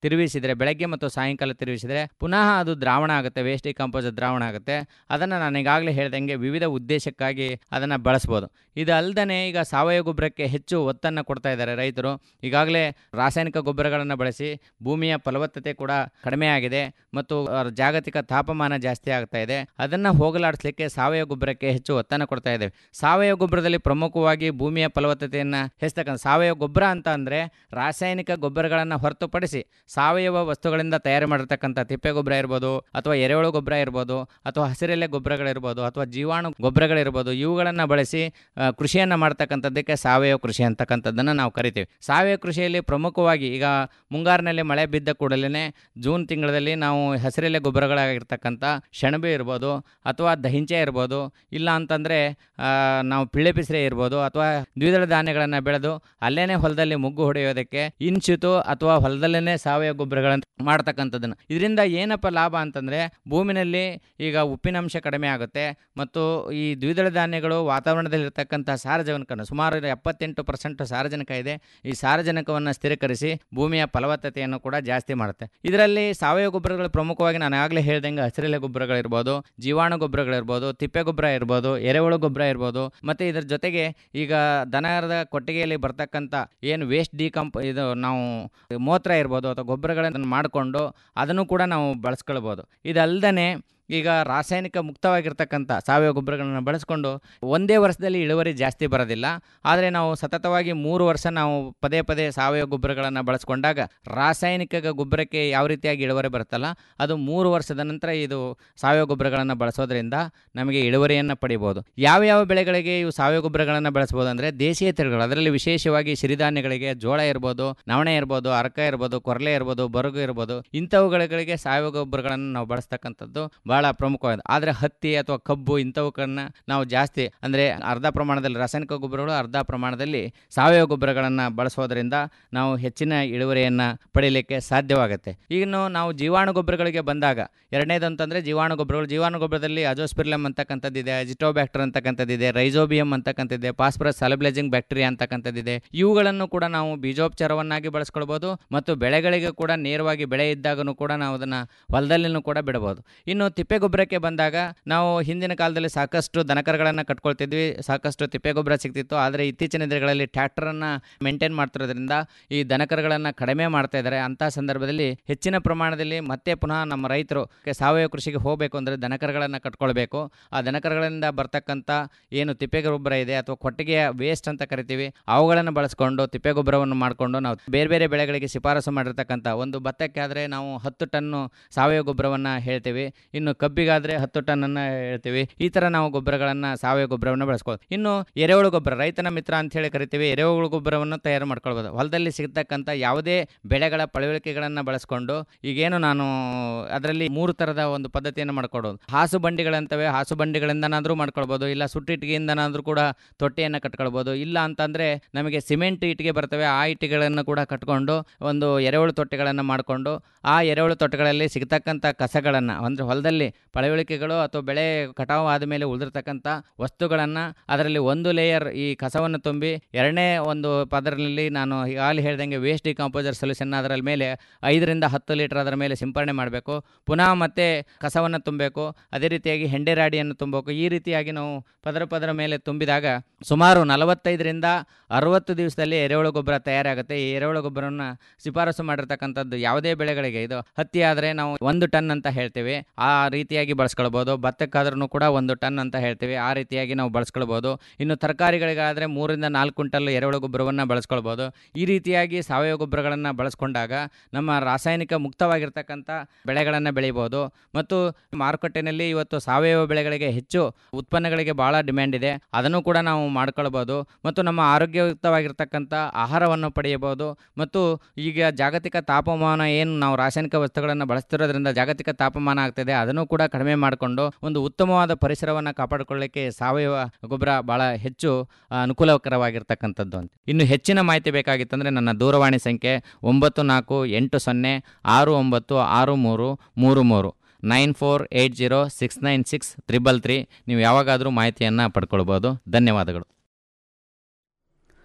ತಿರುವಿಸಿದರೆ ಬೆಳಗ್ಗೆ ಮತ್ತು ಸಾಯಂಕಾಲ ತಿರುವಿಸಿದರೆ ಪುನಃ ಅದು ದ್ರಾವಣ ಆಗುತ್ತೆ ವೇಸ್ಟ್ ಡಿಕಂಪೋಸ್ ದ್ರಾವಣ ಆಗುತ್ತೆ ಅದನ್ನು ನಾನು ಈಗಾಗಲೇ ಹೇಳ್ದಂಗೆ ವಿವಿಧ ಉದ್ದೇಶಕ್ಕಾಗಿ ಅದನ್ನು ಬಳಸ್ಬೋದು ಇದು ಅಲ್ಲದೆ ಈಗ ಸಾವಯವ ಗೊಬ್ಬರಕ್ಕೆ ಹೆಚ್ಚು ಒತ್ತನ್ನು ಕೊಡ್ತಾ ಇದ್ದಾರೆ ರೈತರು ಈಗಾಗಲೇ ರಾಸಾಯನಿಕ ಗೊಬ್ಬರಗಳನ್ನು ಬಳಸಿ ಭೂಮಿಯ ಫಲವತ್ತತೆ ಕೂಡ ಕಡಿಮೆ ಆಗಿದೆ ಮತ್ತು ಆ, ಜಾಗತಿಕ ತಾಪಮಾನ ಜಾಸ್ತಿ ಆಗ್ತಾ ಇದೆ ಅದನ್ನು ಹೋಗಲಾಡಿಸ್ಲಿಕ್ಕೆ ಸಾವಯವ ಗೊಬ್ಬರಕ್ಕೆ ಹೆಚ್ಚು ಒತ್ತನ್ನು ಕೊಡ್ತಾ ಇದ್ದೇವೆ ಸಾವಯವ ಗೊಬ್ಬರದಲ್ಲಿ ಪ್ರಮುಖವಾಗಿ ಭೂಮಿಯ ಫಲವತ್ತತೆಯನ್ನು ಹೆಚ್ಚತಕ್ಕಂಥ ಸಾವಯವ ಗೊಬ್ಬರ ಅಂತ ಅಂದರೆ ರಾಸಾಯನಿಕ ಗೊಬ್ಬರಗಳನ್ನು ಹೊರತುಪಡಿಸಿ ಸಾವಯವ ವಸ್ತುಗಳಿಂದ ತಯಾರು ಮಾಡಿರ್ತಕ್ಕಂಥ ತಿಪ್ಪೆ ಗೊಬ್ಬರ ಇರ್ಬೋದು ಅಥವಾ ಎರೆಹುಳು ಗೊಬ್ಬರ ಇರ್ಬೋದು ಅಥವಾ ಹಸಿರೆಲೆ ಗೊಬ್ಬರಗಳಿರ್ಬೋದು ಅಥವಾ ಜೀವಾಣು ಗೊಬ್ಬರಗಳಿರ್ಬೋದು ಇವುಗಳನ್ನು ಬಳಸಿ ಆ, ಕೃಷಿಯನ್ನು ಮಾಡ್ತಕ್ಕಂಥದ್ದಕ್ಕೆ ಸಾವಯವ ಕೃಷಿ ಅಂತಕ್ಕಂಥದ್ದನ್ನು ನಾವು ಕರಿತೀವಿ ಸಾವಯವ ಕೃಷಿಯಲ್ಲಿ ಪ್ರಮುಖವಾಗಿ ಈಗ ಮುಂಗಾರಿನಲ್ಲಿ ಮಳೆ ಬಿದ್ದ ಕೂಡಲೇ ಜೂನ್ ತಿಂಗಳಲ್ಲಿ ನಾವು ಹಸಿರೆಲೆ ಗೊಬ್ಬರಗಳಾಗಿರ್ತಕ್ಕಂಥ ಸೆಣಬು ಇರ್ಬೋದು ಅಥವಾ ದಹಿಂಚೆ ಇರ್ಬೋದು ಇಲ್ಲ ಅಂತಂದರೆ ನಾವು ಪಿಳ್ಳೆ ಪಿಸ್ರೆ ಇರ್ಬೋದು ಅಥವಾ ದ್ವಿದಳ ಧಾನ್ಯಗಳನ್ನು ಬೆಳೆದು ಅಲ್ಲೇನೆ ಹೊಲದಲ್ಲಿ ಮುಗ್ಗು ಹೊಡೆಯೋದಕ್ಕೆ ಇನ್ಶಿತು ಅಥವಾ ಹೊಲದಲ್ಲೇ ಸಾವಯವ ಗೊಬ್ಬರಗಳನ್ನು ಮಾಡ್ತಕ್ಕಂಥದ್ದನ್ನು ಇದರಿಂದ ಏನಪ್ಪ ಲಾಭ ಅಂತಂದರೆ ಭೂಮಿನಲ್ಲಿ ಈಗ ಉಪ್ಪಿನಂಶ ಕಡಿಮೆ ಆಗುತ್ತೆ ಮತ್ತು ಈ ದ್ವಿದಳ ಧಾನ್ಯಗಳು ವಾತಾವರಣದಲ್ಲಿರ್ತಕ್ಕಂಥ ಸಾರಜನಕವನ್ನು ಸುಮಾರು ಎಪ್ಪತ್ತೆಂಟು ಪರ್ಸೆಂಟ್ ಸಾರಜನಕ ಇದೆ ಈ ಸಾರಜನಕವನ್ನು ಸ್ಥಿರೀಕರಿಸಿ ಭೂಮಿಯ ಫಲವತ್ತತೆಯನ್ನು ಕೂಡ ಜಾಸ್ತಿ ಮಾಡುತ್ತೆ ಇದರಲ್ಲಿ ಸಾವಯವ ಗೊಬ್ಬರಗಳು ಪ್ರಮುಖವಾಗಿ ನಾನು ಆಗಲೇ ಹೇಳ್ದಂಗೆ ಹಸಿರೆಲೆ ಗೊಬ್ಬರಗಳಿರ್ಬೋದು ಜೀವಾಣು ಗೊಬ್ಬರಗಳಿರ್ಬೋದು ತಿಪ್ಪೆ ಗೊಬ್ಬರ ಇರ್ಬೋದು ಎರೆಹುಳು ಗೊಬ್ಬರ ಇರ್ಬೋದು ಮತ್ತು ಇದರ ಜೊತೆಗೆ ಈಗ ದನದ ಕೊಟ್ಟಿಗೆಯಲ್ಲಿ ಬರ್ತಕ್ಕಂಥ ಏನು ವೇಸ್ಟ್ ಡಿಕಂಪ್ ಇದು ನಾವು ಮೂತ್ರ ಇರ್ಬೋದು ಅಥವಾ ಗೊಬ್ಬರಗಳನ್ನು ಮಾಡಿಕೊಂಡು ಅದನ್ನು ಕೂಡ ನಾವು ಬಳಸ್ಕೊಳ್ಬೋದು ಇದಲ್ಲದೆ ಈಗ ರಾಸಾಯನಿಕ ಮುಕ್ತವಾಗಿರ್ತಕ್ಕಂಥ ಸಾವಯವ ಗೊಬ್ಬರಗಳನ್ನು ಬಳಸ್ಕೊಂಡು ಒಂದೇ ವರ್ಷದಲ್ಲಿ ಇಳುವರಿ ಜಾಸ್ತಿ ಬರೋದಿಲ್ಲ ಆದರೆ ನಾವು ಸತತವಾಗಿ ಮೂರು ವರ್ಷ ನಾವು ಪದೇ ಪದೇ ಸಾವಯವ ಗೊಬ್ಬರಗಳನ್ನು ಬಳಸ್ಕೊಂಡಾಗ ರಾಸಾಯನಿಕ ಗೊಬ್ಬರಕ್ಕೆ ಯಾವ ರೀತಿಯಾಗಿ ಇಳುವರಿ ಬರುತ್ತಲ್ಲ ಅದು ಮೂರು ವರ್ಷದ ನಂತರ ಇದು ಸಾವಯವ ಗೊಬ್ಬರಗಳನ್ನು ಬಳಸೋದ್ರಿಂದ ನಮಗೆ ಇಳುವರಿಯನ್ನು ಪಡಿಬೋದು ಯಾವ್ಯಾವ ಬೆಳೆಗಳಿಗೆ ಇವು ಸಾವಯವ ಗೊಬ್ಬರಗಳನ್ನು ಬಳಸ್ಬೋದು ಅಂದರೆ ದೇಶೀಯ ತಳಿಗಳು ಅದರಲ್ಲಿ ವಿಶೇಷವಾಗಿ ಸಿರಿಧಾನ್ಯಗಳಿಗೆ ಜೋಳ ಇರ್ಬೋದು ನವಣೆ ಇರ್ಬೋದು ಅರ್ಕ ಇರ್ಬೋದು ಕೊರಲೆ ಇರ್ಬೋದು ಬರಗು ಇರ್ಬೋದು ಇಂಥವುಗಳಿಗೆ ಸಾವಯವ ಗೊಬ್ಬರಗಳನ್ನು ನಾವು ಬಳಸ್ತಕ್ಕಂಥದ್ದು ಬಹಳ ಪ್ರಮುಖವಾದ ಆದರೆ ಹತ್ತಿ ಅಥವಾ ಕಬ್ಬು ಇಂಥವಕ್ಕನ್ನು ನಾವು ಜಾಸ್ತಿ ಅಂದರೆ ಅರ್ಧ ಪ್ರಮಾಣದಲ್ಲಿ ರಾಸಾಯನಿಕ ಗೊಬ್ಬರಗಳು ಅರ್ಧ ಪ್ರಮಾಣದಲ್ಲಿ ಸಾವಯವ ಗೊಬ್ಬರಗಳನ್ನು ಬಳಸೋದ್ರಿಂದ ನಾವು ಹೆಚ್ಚಿನ ಇಳುವರಿಯನ್ನು ಪಡೀಲಿಕ್ಕೆ ಸಾಧ್ಯವಾಗುತ್ತೆ ಇನ್ನು ನಾವು ಜೀವಾಣು ಗೊಬ್ಬರಗಳಿಗೆ ಬಂದಾಗ ಎರಡನೇದು ಅಂತಂದರೆ ಜೀವಾಣು ಗೊಬ್ಬರಗಳು ಜೀವಾಣು ಗೊಬ್ಬರದಲ್ಲಿ ಅಜೋಸ್ಪಿರ್ಲಮ್ ಅಂತಕ್ಕಂಥದ್ದಿದೆ ಅಜಿಟೋಬ್ಯಾಕ್ಟರ್ ಅಂತಕ್ಕಂಥದ್ದಿದೆ ರೈಸೋಬಿಯಂ ಅಂತಕ್ಕಂಥದ್ದಿದೆ ಫಾಸ್ಫರಸ್ ಸಲಬ್ಲೈಸಿಂಗ್ ಬ್ಯಾಕ್ಟೀರಿಯಾ ಅಂತಕ್ಕಂಥದ್ದಿದೆ ಇವುಗಳನ್ನು ಕೂಡ ನಾವು ಬೀಜೋಪಚಾರವನ್ನಾಗಿ ಬಳಸ್ಕೊಳ್ಬೋದು ಮತ್ತು ಬೆಳೆಗಳಿಗೆ ಕೂಡ ನೇರವಾಗಿ ಬೆಳೆ ಇದ್ದಾಗನೂ ಕೂಡ ನಾವು ಅದನ್ನು ಹೊಲದಲ್ಲಿನೂ ಕೂಡ ಬಿಡಬಹುದು ಇನ್ನು ತಿಪ್ಪೆ ಗೊಬ್ಬರಕ್ಕೆ ಬಂದಾಗ ನಾವು ಹಿಂದಿನ ಕಾಲದಲ್ಲಿ ಸಾಕಷ್ಟು ದನಕರುಗಳನ್ನು ಕಟ್ಕೊಳ್ತಿದ್ವಿ ಸಾಕಷ್ಟು ತಿಪ್ಪೆ ಗೊಬ್ಬರ ಸಿಗ್ತಿತ್ತು ಆದರೆ ಇತ್ತೀಚಿನ ದಿನಗಳಲ್ಲಿ ಟ್ರ್ಯಾಕ್ಟರನ್ನು ಮೇಂಟೈನ್ ಮಾಡ್ತಿರೋದ್ರಿಂದ ಈ ದನಕರುಗಳನ್ನು ಕಡಿಮೆ ಮಾಡ್ತಾ ಇದ್ದಾರೆ ಅಂಥ ಸಂದರ್ಭದಲ್ಲಿ ಹೆಚ್ಚಿನ ಪ್ರಮಾಣದಲ್ಲಿ ಮತ್ತೆ ಪುನಃ ನಮ್ಮ ರೈತರು ಸಾವಯವ ಕೃಷಿಗೆ ಹೋಗಬೇಕು ಅಂದರೆ ದನಕರುಗಳನ್ನು ಕಟ್ಕೊಳ್ಬೇಕು ಆ ದನಕರುಗಳಿಂದ ಬರ್ತಕ್ಕಂಥ ಏನು ತಿಪ್ಪೆ ಗೊಬ್ಬರ ಇದೆ ಅಥವಾ ಕೊಟ್ಟಿಗೆಯ ವೇಸ್ಟ್ ಅಂತ ಕರಿತೀವಿ ಅವುಗಳನ್ನು ಬಳಸ್ಕೊಂಡು ತಿಪ್ಪೆ ಗೊಬ್ಬರವನ್ನು ಮಾಡಿಕೊಂಡು ನಾವು ಬೇರೆ ಬೇರೆ ಬೆಳೆಗಳಿಗೆ ಶಿಫಾರಸು ಮಾಡಿರ್ತಕ್ಕಂಥ ಒಂದು ಭತ್ತಕ್ಕೆ ಆದರೆ ನಾವು ಹತ್ತು ಟನ್ನು ಸಾವಯವ ಗೊಬ್ಬರವನ್ನು ಹೇಳ್ತೀವಿ ಇನ್ನು ಕಬ್ಬಿಗಾದರೆ ಹತ್ತು ಟನ್ನನ್ನು ಹೇಳ್ತೀವಿ ಈ ಥರ ನಾವು ಗೊಬ್ಬರಗಳನ್ನು ಸಾವಯವ ಗೊಬ್ಬರವನ್ನು ಬಳಸ್ಬೋದು ಇನ್ನು ಎರೆಹುಳು ಗೊಬ್ಬರ ರೈತನ ಮಿತ್ರ ಅಂತ ಹೇಳಿ ಕರಿತೀವಿ ಎರೆಹುಳು ಗೊಬ್ಬರವನ್ನು ತಯಾರು ಮಾಡ್ಕೊಳ್ಬೋದು ಹೊಲದಲ್ಲಿ ಸಿಗ್ತಕ್ಕಂಥ ಯಾವುದೇ ಬೆಳೆಗಳ ಪಳವಳಿಕೆಗಳನ್ನು ಬಳಸ್ಕೊಂಡು ಈಗೇನು ನಾನು ಅದರಲ್ಲಿ ಮೂರು ಥರದ ಒಂದು ಪದ್ಧತಿಯನ್ನು ಮಾಡ್ಕೊಡೋದು ಹಾಸು ಬಂಡಿಗಳಂತವೆ ಹಾಸು ಬಂಡಿಗಳಿಂದನಾದರೂ ಮಾಡ್ಕೊಳ್ಬೋದು ಇಲ್ಲ ಸುಟ್ಟಿಟ್ಟಿಗೆಯಿಂದನಾದರೂ ಕೂಡ ತೊಟ್ಟೆಯನ್ನು ಕಟ್ಕೊಳ್ಬೋದು ಇಲ್ಲ ಅಂತಂದರೆ ನಮಗೆ ಸಿಮೆಂಟ್ ಇಟ್ಟಿಗೆ ಬರ್ತವೆ ಆ ಇಟ್ಟಿಗೆಗಳನ್ನು ಕೂಡ ಕಟ್ಕೊಂಡು ಒಂದು ಎರೆಹುಳು ತೊಟ್ಟೆಗಳನ್ನು ಮಾಡಿಕೊಂಡು ಆ ಎರೆಹುಳು ತೊಟ್ಟೆಗಳಲ್ಲಿ ಸಿಗ್ತಕ್ಕಂಥ ಕಸಗಳನ್ನು ಅಂದರೆ ಹೊಲದಲ್ಲಿ ಪಳವಳಿಕೆಗಳು ಅಥವಾ ಬೆಳೆ ಕಟಾವು ಆದಮೇಲೆ ಉಳಿದಿರ್ತಕ್ಕಂಥ ವಸ್ತುಗಳನ್ನು ಅದರಲ್ಲಿ ಒಂದು ಲೇಯರ್ ಈ ಕಸವನ್ನು ತುಂಬಿ ಎರಡನೇ ಒಂದು ಪದರಲ್ಲಿ ನಾನು ಈಗಾಗಲೇ ಹೇಳ್ದಂಗೆ ವೇಸ್ಟ್ ಡಿಕಾಂಪೋಸರ್ ಸೊಲ್ಯೂಷನ್ ಅದರ ಮೇಲೆ ಐದರಿಂದ ಹತ್ತು ಲೀಟರ್ ಅದರ ಮೇಲೆ ಸಿಂಪರಣೆ ಮಾಡಬೇಕು ಪುನಃ ಮತ್ತೆ ಕಸವನ್ನು ತುಂಬಬೇಕು ಅದೇ ರೀತಿಯಾಗಿ ಹೆಂಡೆ ರಾಡಿಯನ್ನು ತುಂಬಬೇಕು ಈ ರೀತಿಯಾಗಿ ನಾವು ಪದರ ಪದರ ಮೇಲೆ ತುಂಬಿದಾಗ ಸುಮಾರು ನಲವತ್ತೈದರಿಂದ ಅರವತ್ತು ದಿವಸದಲ್ಲಿ ಎರೆಹುಳು ಗೊಬ್ಬರ ತಯಾರಾಗುತ್ತೆ ಈ ಎರೆಹುಳು ಗೊಬ್ಬರವನ್ನು ಶಿಫಾರಸು ಮಾಡಿರ್ತಕ್ಕಂಥದ್ದು ಯಾವುದೇ ಬೆಳೆಗಳಿಗೆ ಇದು ಹತ್ತಿ ಆದರೆ ನಾವು ಒಂದು ಟನ್ ಅಂತ ಹೇಳ್ತೀವಿ ಆ ರೀತಿಯಾಗಿ ಬಳಸ್ಕೊಳ್ಬೋದು ಭತ್ತಕ್ಕಾದ್ರೂ ಕೂಡ ಒಂದು ಟನ್ ಅಂತ ಹೇಳ್ತೀವಿ ಆ ರೀತಿಯಾಗಿ ನಾವು ಬಳಸ್ಕೊಳ್ಬೋದು ಇನ್ನು ತರಕಾರಿಗಳಿಗಾದರೆ ಮೂರಿಂದ ನಾಲ್ಕು ಕ್ವಿಂಟಲ್ ಎರೆಹುಳು ಗೊಬ್ಬರವನ್ನು ಬಳಸ್ಕೊಳ್ಬೋದು ಈ ರೀತಿಯಾಗಿ ಸಾವಯವ ಗೊಬ್ಬರಗಳನ್ನು ಬಳಸ್ಕೊಂಡಾಗ ನಮ್ಮ ರಾಸಾಯನಿಕ ಮುಕ್ತವಾಗಿರ್ತಕ್ಕಂಥ ಬೆಳೆಗಳನ್ನು ಬೆಳಿಬೋದು ಮತ್ತು ಮಾರುಕಟ್ಟೆಯಲ್ಲಿ ಇವತ್ತು ಸಾವಯವ ಬೆಳೆಗಳಿಗೆ ಹೆಚ್ಚು ಉತ್ಪನ್ನಗಳಿಗೆ ಭಾಳ ಡಿಮ್ಯಾಂಡ್ ಇದೆ ಅದನ್ನು ಕೂಡ ನಾವು ಮಾಡ್ಕೊಳ್ಬೋದು ಮತ್ತು ನಮ್ಮ ಆರೋಗ್ಯಯುಕ್ತವಾಗಿರ್ತಕ್ಕಂಥ ಆಹಾರವನ್ನು ಪಡೆಯಬಹುದು ಮತ್ತು ಈಗ ಜಾಗತಿಕ ತಾಪಮಾನ ಏನು ನಾವು ರಾಸಾಯನಿಕ ವಸ್ತುಗಳನ್ನು ಬಳಸ್ತಿರೋದ್ರಿಂದ ಜಾಗತಿಕ ತಾಪಮಾನ ಆಗ್ತಿದೆ ಅದನ್ನು ಕೂಡ ಕಡಿಮೆ ಮಾಡಿಕೊಂಡು ಒಂದು ಉತ್ತಮವಾದ ಪರಿಸರವನ್ನು ಕಾಪಾಡಿಕೊಳ್ಳಿಕ್ಕೆ ಸಾವಯವ ಗೊಬ್ಬರ ಭಾಳ ಹೆಚ್ಚು ಆ, ಅನುಕೂಲಕರವಾಗಿರ್ತಕ್ಕಂಥದ್ದು ಅಂತ ಇನ್ನು ಹೆಚ್ಚಿನ ಮಾಹಿತಿ ಬೇಕಾಗಿತ್ತಂದರೆ ನನ್ನ ದೂರವಾಣಿ ಸಂಖ್ಯೆ ಒಂಬತ್ತು ನಾಲ್ಕು ಎಂಟು ಸೊನ್ನೆ ಆರು ಒಂಬತ್ತು ಆರು ಮೂರು ಮೂರು ಮೂರು nine four eight zero six nine six triple three ನೀವು ಯಾವಾಗಾದರೂ ಮಾಹಿತಿಯನ್ನು ಪಡ್ಕೊಳ್ಬೋದು ಧನ್ಯವಾದಗಳು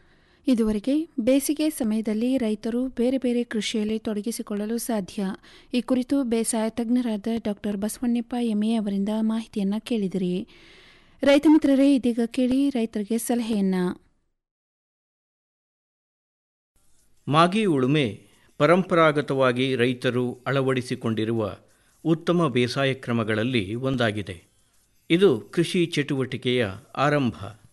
ಇದುವರೆಗೆ ಬೇಸಿಗೆ ಸಮಯದಲ್ಲಿ ರೈತರು ಬೇರೆ ಬೇರೆ ಕೃಷಿಯಲ್ಲಿ ತೊಡಗಿಸಿಕೊಳ್ಳಲು ಸಾಧ್ಯ ಈ ಕುರಿತು ಬೇಸಾಯ ತಜ್ಞರಾದ ಡಾಕ್ಟರ್ ಬಸವಣ್ಣಪ್ಪ ಎಮ್ಮೆ ಅವರಿಂದ ಮಾಹಿತಿಯನ್ನ ಕೇಳಿದಿರಿ ರೈತ ಮಿತ್ರರೇ ಇದೀಗ ಕೇಳಿ ರೈತರಿಗೆ ಸಲಹೆಯನ್ನ ಮಾಗಿ ಉಳುಮೆ ಪರಂಪರಾಗತವಾಗಿ ರೈತರು ಅಳವಡಿಸಿಕೊಂಡಿರುವ ಉತ್ತಮ ಬೇಸಾಯ ಕ್ರಮಗಳಲ್ಲಿ ಒಂದಾಗಿದೆ ಇದು ಕೃಷಿ ಚಟುವಟಿಕೆಯ ಆರಂಭ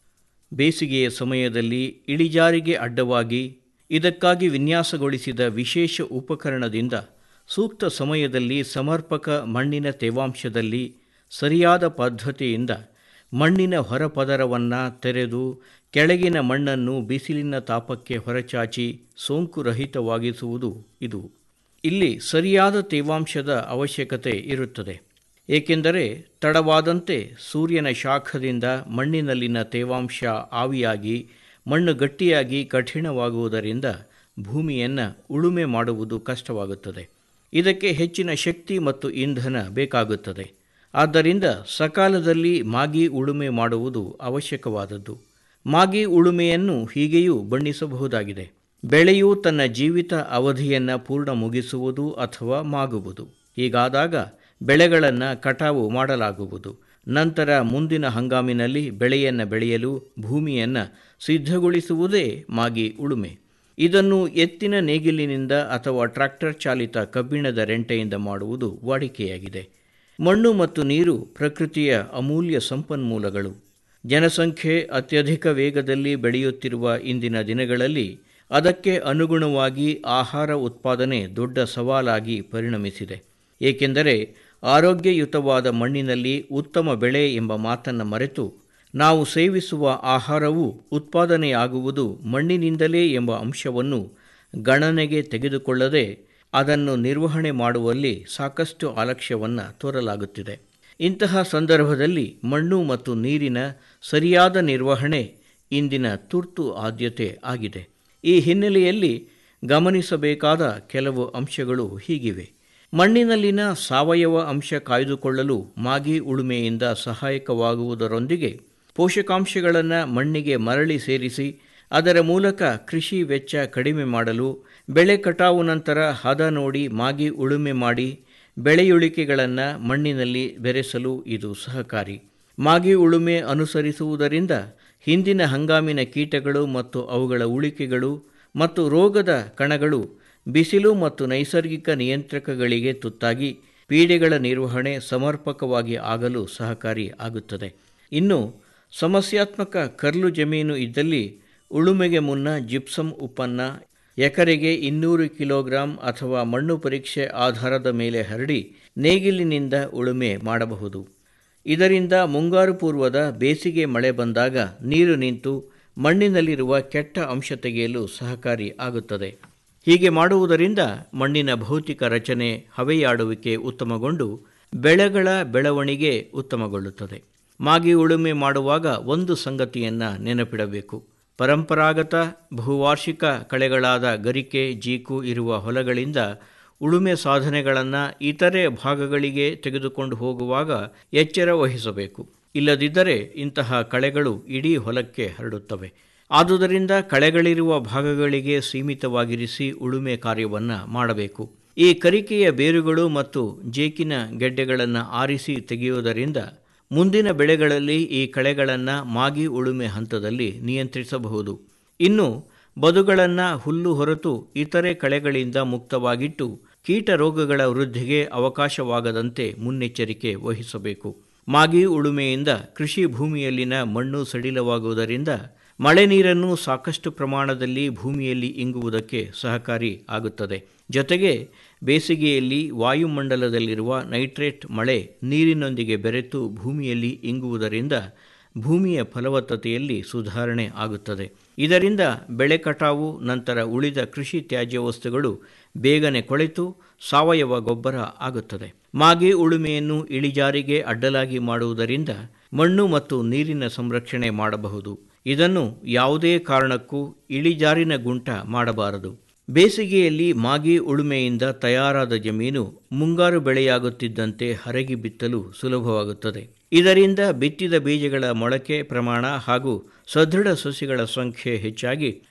ಬೇಸಿಗೆಯ ಸಮಯದಲ್ಲಿ ಇಳಿಜಾರಿಗೆ ಅಡ್ಡವಾಗಿ ಇದಕ್ಕಾಗಿ ವಿನ್ಯಾಸಗೊಳಿಸಿದ ವಿಶೇಷ ಉಪಕರಣದಿಂದ ಸೂಕ್ತ ಸಮಯದಲ್ಲಿ ಸಮರ್ಪಕ ಮಣ್ಣಿನ ತೇವಾಂಶದಲ್ಲಿ ಸರಿಯಾದ ಪದ್ಧತಿಯಿಂದ ಮಣ್ಣಿನ ಹೊರಪದರವನ್ನು ತೆರೆದು ಕೆಳಗಿನ ಮಣ್ಣನ್ನು ಬಿಸಿಲಿನ ತಾಪಕ್ಕೆ ಹೊರಚಾಚಿ ಸೋಂಕುರಹಿತವಾಗಿಸುವುದು ಇದು ಇಲ್ಲಿ ಸರಿಯಾದ ತೇವಾಂಶದ ಅವಶ್ಯಕತೆ ಇರುತ್ತದೆ ಏಕೆಂದರೆ ತಡವಾದಂತೆ ಸೂರ್ಯನ ಶಾಖದಿಂದ ಮಣ್ಣಿನಲ್ಲಿನ ತೇವಾಂಶ ಆವಿಯಾಗಿ ಮಣ್ಣು ಗಟ್ಟಿಯಾಗಿ ಕಠಿಣವಾಗುವುದರಿಂದ ಭೂಮಿಯನ್ನು ಉಳುಮೆ ಮಾಡುವುದು ಕಷ್ಟವಾಗುತ್ತದೆ ಇದಕ್ಕೆ ಹೆಚ್ಚಿನ ಶಕ್ತಿ ಮತ್ತು ಇಂಧನ ಬೇಕಾಗುತ್ತದೆ ಆದ್ದರಿಂದ ಸಕಾಲದಲ್ಲಿ ಮಾಗಿ ಉಳುಮೆ ಮಾಡುವುದು ಅವಶ್ಯಕವಾದದ್ದು ಮಾಗಿ ಉಳುಮೆಯನ್ನು ಹೀಗೆಯೂ ಬಣ್ಣಿಸಬಹುದಾಗಿದೆ ಬೆಳೆಯು ತನ್ನ ಜೀವಿತ ಅವಧಿಯನ್ನು ಪೂರ್ಣ ಮುಗಿಸುವುದು ಅಥವಾ ಮಾಗುವುದು ಹೀಗಾದಾಗ ಬೆಳೆಗಳನ್ನು ಕಟಾವು ಮಾಡಲಾಗುವುದು ನಂತರ ಮುಂದಿನ ಹಂಗಾಮಿನಲ್ಲಿ ಬೆಳೆಯನ್ನು ಬೆಳೆಯಲು ಭೂಮಿಯನ್ನು ಸಿದ್ಧಗೊಳಿಸುವುದೇ ಮಾಗಿ ಉಳುಮೆ ಇದನ್ನು ಎತ್ತಿನ ನೇಗಿಲಿನಿಂದ ಅಥವಾ ಟ್ರ್ಯಾಕ್ಟರ್ ಚಾಲಿತ ಕಬ್ಬಿಣದ ರೆಂಟೆಯಿಂದ ಮಾಡುವುದು ವಾಡಿಕೆಯಾಗಿದೆ ಮಣ್ಣು ಮತ್ತು ನೀರು ಪ್ರಕೃತಿಯ ಅಮೂಲ್ಯ ಸಂಪನ್ಮೂಲಗಳು ಜನಸಂಖ್ಯೆ ಅತ್ಯಧಿಕ ವೇಗದಲ್ಲಿ ಬೆಳೆಯುತ್ತಿರುವ ಇಂದಿನ ದಿನಗಳಲ್ಲಿ ಅದಕ್ಕೆ ಅನುಗುಣವಾಗಿ ಆಹಾರ ಉತ್ಪಾದನೆ ದೊಡ್ಡ ಸವಾಲಾಗಿ ಪರಿಣಮಿಸಿದೆ ಏಕೆಂದರೆ ಆರೋಗ್ಯಯುತವಾದ ಮಣ್ಣಿನಲ್ಲಿ ಉತ್ತಮ ಬೆಳೆ ಎಂಬ ಮಾತನ್ನು ಮರೆತು ನಾವು ಸೇವಿಸುವ ಆಹಾರವು ಉತ್ಪಾದನೆಯಾಗುವುದು ಮಣ್ಣಿನಿಂದಲೇ ಎಂಬ ಅಂಶವನ್ನು ಗಣನೆಗೆ ತೆಗೆದುಕೊಳ್ಳದೆ ಅದನ್ನು ನಿರ್ವಹಣೆ ಮಾಡುವಲ್ಲಿ ಸಾಕಷ್ಟು ಅಲಕ್ಷ್ಯವನ್ನು ತೋರಲಾಗುತ್ತಿದೆ ಇಂತಹ ಸಂದರ್ಭದಲ್ಲಿ ಮಣ್ಣು ಮತ್ತು ನೀರಿನ ಸರಿಯಾದ ನಿರ್ವಹಣೆ ಇಂದಿನ ತುರ್ತು ಆದ್ಯತೆ ಆಗಿದೆ ಈ ಹಿನ್ನೆಲೆಯಲ್ಲಿ ಗಮನಿಸಬೇಕಾದ ಕೆಲವು ಅಂಶಗಳು ಹೀಗಿವೆ ಮಣ್ಣಿನಲ್ಲಿನ ಸಾವಯವ ಅಂಶ ಕಾಯ್ದುಕೊಳ್ಳಲು ಮಾಗಿ ಉಳುಮೆಯಿಂದ ಸಹಾಯಕವಾಗುವುದರೊಂದಿಗೆ ಪೋಷಕಾಂಶಗಳನ್ನು ಮಣ್ಣಿಗೆ ಮರಳಿ ಸೇರಿಸಿ ಅದರ ಮೂಲಕ ಕೃಷಿ ವೆಚ್ಚ ಕಡಿಮೆ ಮಾಡಲು ಬೆಳೆ ಕಟಾವು ನಂತರ ಹದ ನೋಡಿ ಮಾಗಿ ಉಳುಮೆ ಮಾಡಿ ಬೆಳೆಯುಳಿಕೆಗಳನ್ನು ಮಣ್ಣಿನಲ್ಲಿ ಬೆರೆಸಲು ಇದು ಸಹಕಾರಿ ಮಾಗಿ ಉಳುಮೆ ಅನುಸರಿಸುವುದರಿಂದ ಹಿಂದಿನ ಹಂಗಾಮಿನ ಕೀಟಗಳು ಮತ್ತು ಅವುಗಳ ಉಳಿಕೆಗಳು ಮತ್ತು ರೋಗದ ಕಣಗಳು ಬಿಸಿಲು ಮತ್ತು ನೈಸರ್ಗಿಕ ನಿಯಂತ್ರಕಗಳಿಗೆ ತುತ್ತಾಗಿ ಪೀಡೆಗಳ ನಿರ್ವಹಣೆ ಸಮರ್ಪಕವಾಗಿ ಆಗಲು ಸಹಕಾರಿ ಆಗುತ್ತದೆ ಇನ್ನು ಸಮಸ್ಯಾತ್ಮಕ ಕರ್ಲು ಜಮೀನು ಇದ್ದಲ್ಲಿ ಉಳುಮೆಗೆ ಮುನ್ನ ಜಿಪ್ಸಮ್ ಉಪ್ಪನ್ನ ಎಕರೆಗೆ ಇನ್ನೂರು ಕಿಲೋಗ್ರಾಂ ಅಥವಾ ಮಣ್ಣು ಪರೀಕ್ಷೆ ಆಧಾರದ ಮೇಲೆ ಹರಡಿ ನೇಗಿಲಿನಿಂದ ಉಳುಮೆ ಮಾಡಬಹುದು ಇದರಿಂದ ಮುಂಗಾರು ಪೂರ್ವದ ಬೇಸಿಗೆ ಮಳೆ ಬಂದಾಗ ನೀರು ನಿಂತು ಮಣ್ಣಿನಲ್ಲಿರುವ ಕೆಟ್ಟ ಅಂಶ ತೆಗೆಯಲು ಸಹಕಾರಿ ಆಗುತ್ತದೆ ಹೀಗೆ ಮಾಡುವುದರಿಂದ ಮಣ್ಣಿನ ಭೌತಿಕ ರಚನೆ ಹವೆಯಾಡುವಿಕೆ ಉತ್ತಮಗೊಂಡು ಬೆಳೆಗಳ ಬೆಳವಣಿಗೆ ಉತ್ತಮಗೊಳ್ಳುತ್ತದೆ ಮಾಗಿ ಉಳುಮೆ ಮಾಡುವಾಗ ಒಂದು ಸಂಗತಿಯನ್ನು ನೆನಪಿಡಬೇಕು ಪರಂಪರಾಗತ ಬಹುವಾರ್ಷಿಕ ಕಳೆಗಳಾದ ಗರಿಕೆ ಜೀಕು ಇರುವ ಹೊಲಗಳಿಂದ ಉಳುಮೆ ಸಾಧನೆಗಳನ್ನು ಇತರೆ ಭಾಗಗಳಿಗೆ ತೆಗೆದುಕೊಂಡು ಹೋಗುವಾಗ ಎಚ್ಚರ ವಹಿಸಬೇಕು ಇಲ್ಲದಿದ್ದರೆ ಇಂತಹ ಕಳೆಗಳು ಇಡೀ ಹೊಲಕ್ಕೆ ಹರಡುತ್ತವೆ ಆದುದರಿಂದ ಕಳೆಗಳಿರುವ ಭಾಗಗಳಿಗೆ ಸೀಮಿತವಾಗಿರಿಸಿ ಉಳುಮೆ ಕಾರ್ಯವನ್ನು ಮಾಡಬೇಕು ಈ ಕರಿಕೆಯ ಬೇರುಗಳು ಮತ್ತು ಜೇಕಿನ ಗೆಡ್ಡೆಗಳನ್ನು ಆರಿಸಿ ತೆಗೆಯುವುದರಿಂದ ಮುಂದಿನ ಬೆಳೆಗಳಲ್ಲಿ ಈ ಕಳೆಗಳನ್ನು ಮಾಗಿ ಉಳುಮೆ ಹಂತದಲ್ಲಿ ನಿಯಂತ್ರಿಸಬಹುದು ಇನ್ನು ಬದುಗಳನ್ನು ಹುಲ್ಲು ಹೊರತು ಇತರೆ ಕಳೆಗಳಿಂದ ಮುಕ್ತವಾಗಿಟ್ಟು ಕೀಟ ರೋಗಗಳ ವೃದ್ಧಿಗೆ ಅವಕಾಶವಾಗದಂತೆ ಮುನ್ನೆಚ್ಚರಿಕೆ ವಹಿಸಬೇಕು ಮಾಗಿ ಉಳುಮೆಯಿಂದ ಕೃಷಿ ಭೂಮಿಯಲ್ಲಿನ ಮಣ್ಣು ಸಡಿಲವಾಗುವುದರಿಂದ ಮಳೆ ನೀರನ್ನು ಸಾಕಷ್ಟು ಪ್ರಮಾಣದಲ್ಲಿ ಭೂಮಿಯಲ್ಲಿ ಇಂಗುವುದಕ್ಕೆ ಸಹಕಾರಿ ಆಗುತ್ತದೆ ಜೊತೆಗೆ ಬೇಸಿಗೆಯಲ್ಲಿ ವಾಯುಮಂಡಲದಲ್ಲಿರುವ ನೈಟ್ರೇಟ್ ಮಳೆ ನೀರಿನೊಂದಿಗೆ ಬೆರೆತು ಭೂಮಿಯಲ್ಲಿ ಇಂಗುವುದರಿಂದ ಭೂಮಿಯ ಫಲವತ್ತತೆಯಲ್ಲಿ ಸುಧಾರಣೆ ಆಗುತ್ತದೆ ಇದರಿಂದ ಬೆಳೆ ಕಟಾವು ನಂತರ ಉಳಿದ ಕೃಷಿ ತ್ಯಾಜ್ಯ ವಸ್ತುಗಳು ಬೇಗನೆ ಕೊಳೆತು ಸಾವಯವ ಗೊಬ್ಬರ ಆಗುತ್ತದೆ ಮಾಗಿ ಉಳುಮೆಯನ್ನು ಇಳಿಜಾರಿಗೆ ಅಡ್ಡಲಾಗಿ ಮಾಡುವುದರಿಂದ ಮಣ್ಣು ಮತ್ತು ನೀರಿನ ಸಂರಕ್ಷಣೆ ಮಾಡಬಹುದು ಇದನ್ನು ಯಾವುದೇ ಕಾರಣಕ್ಕೂ ಇಳಿಜಾರಿನ ಗುಂಟ ಮಾಡಬಾರದು ಬೇಸಿಗೆಯಲ್ಲಿ ಮಾಗಿ ಉಳುಮೆಯಿಂದ ತಯಾರಾದ ಜಮೀನು ಮುಂಗಾರು ಬೆಳೆಯಾಗುತ್ತಿದ್ದಂತೆ ಹರಗಿ ಬಿತ್ತಲು ಸುಲಭವಾಗುತ್ತದೆ ಇದರಿಂದ ಬಿತ್ತಿದ ಬೀಜಗಳ ಮೊಳಕೆ ಪ್ರಮಾಣ ಹಾಗೂ ಸದೃಢ ಸಸಿಗಳ ಸಂಖ್ಯೆ ಹೆಚ್ಚಾಗಿ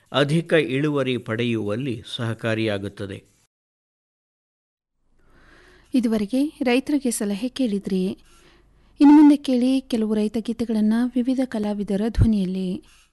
ಅಧಿಕ ಇಳುವರಿ ಪಡೆಯುವಲ್ಲಿ ಸಹಕಾರಿಯಾಗುತ್ತದೆ ಇದುವರೆಗೆ ರೈತರಿಗೆ ಸಲಹೆ ಕೇಳಿದ್ರಿ ಇನ್ನು ಮುಂದೆ ಕೇಳಿ ಕೆಲವು ರೈತ ಗೀತೆಗಳನ್ನು ವಿವಿಧ ಕಲಾವಿದರ ಧ್ವನಿಯಲ್ಲಿ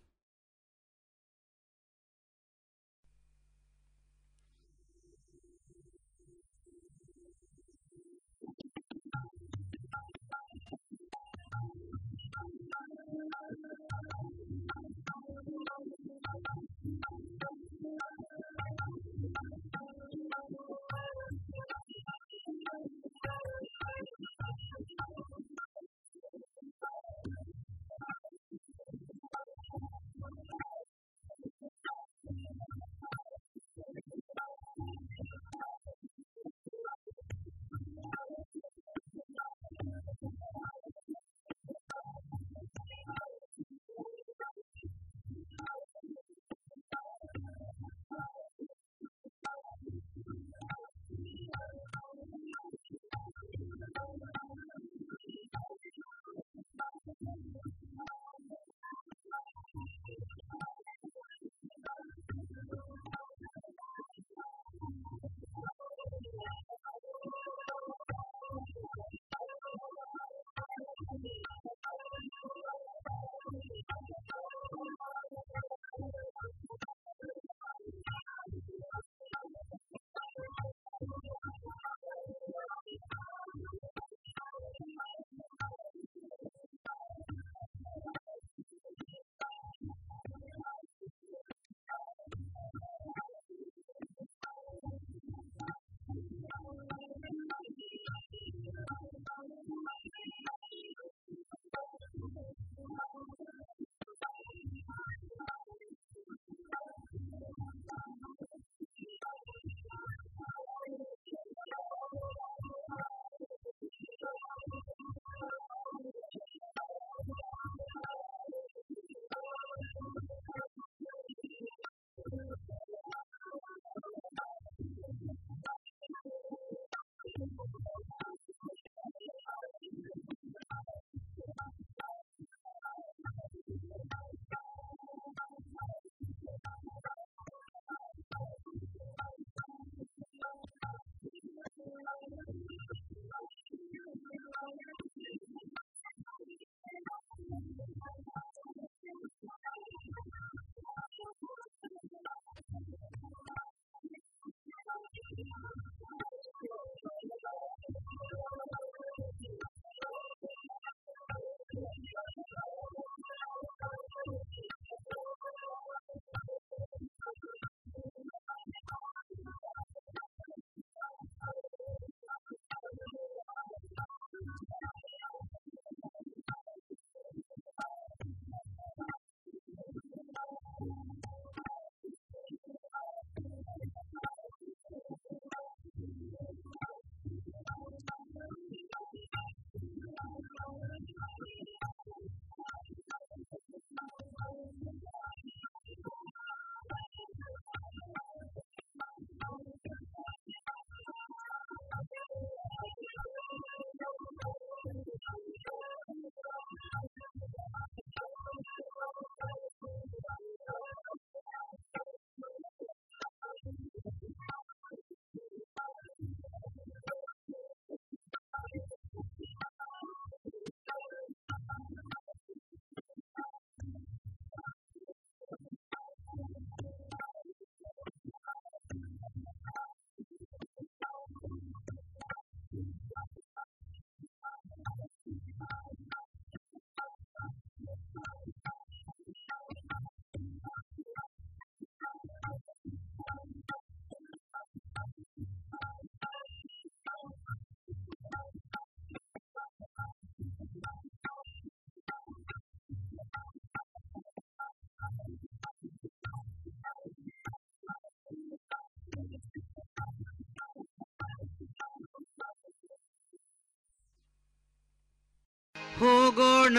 ಹೋಗೋಣ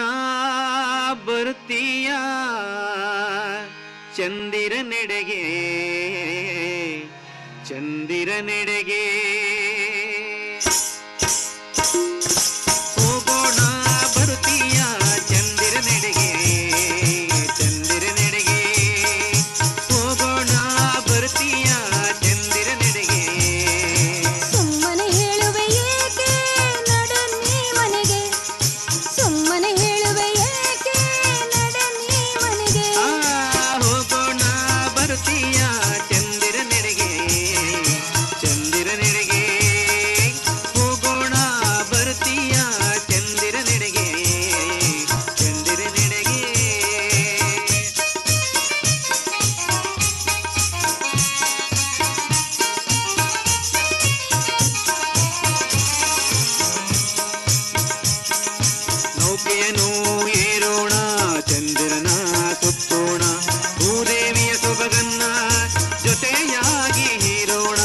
ಬರ್ತೀಯ ಚಂದಿರ ನೆಡೆಗೆ ಚಂದಿರ ನೆಡೆಗೆ ಹೋಗೋಣ ಬರ್ತೀಯ ಚಂದಿರ ನೆಡೆಗೆ ಚಂದಿರ ನೆಡೆಗೆ ಹೋಗೋಣ ಬರ್ತೀಯ ಚಂದಿರ ನೆಡೆಗೆ ಚಂದಿರ ನೆಡೆಗೆ ಹೋಗೋಣ ಬರ್ತೀಯ ಚಂದಿರ ನೆಡೆಗೆ ಚಂದಿರ ನೆಡೆಗೆ ನೌಕೆಯನ್ನು ಏರೋಣ ಚಂದಿರನ ಸುತ್ತೋಣ ಭೂದೇವಿಯ ಸೊಬಗನ್ನ ಜೊತೆಯಾಗಿ ಹೀರೋಣ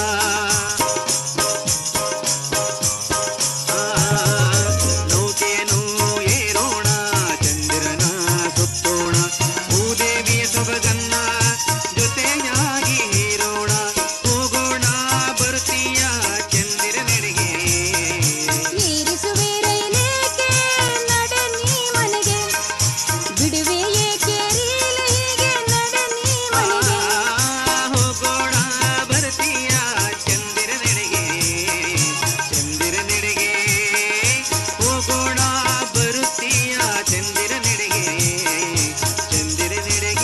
ಆ, ನೌಕೆಯನ್ನು ಏರೋಣ ಚಂದಿರನ ಸುತ್ತೋಣ ಭೂದೇವಿಯ ಸೊಬಗನ್ನ ಜೊತೆಯಾಗಿ ಹೀರೋಣ ಹೋಗೋಣ ಬರ್ತೀಯ ಚಂದಿರ ನೆಡೆಗೆ ಏರಿಸುವೆ ರೈಲೇಕೆ ನಡೆ ನೀ ಮನೆಗೆ ಬಿಡುವೆ ಏಕೆ ರೀಲ ಹೀಗೆ ನಡೆ ನೀ ಮನೆಗೆ ಹೋಗೋಣ ಬರ್ತೀಯ ಚಂದಿರ ನೆಡೆಗೆ ಚಂದಿರ ನೆಡೆಗೆ ಹೋಗೋಣ ಬರುತ್ತೀಯ ಚಂದಿರ ನೆಡೆಗೆ ಚಂದಿರ ನೆಡೆಗೆ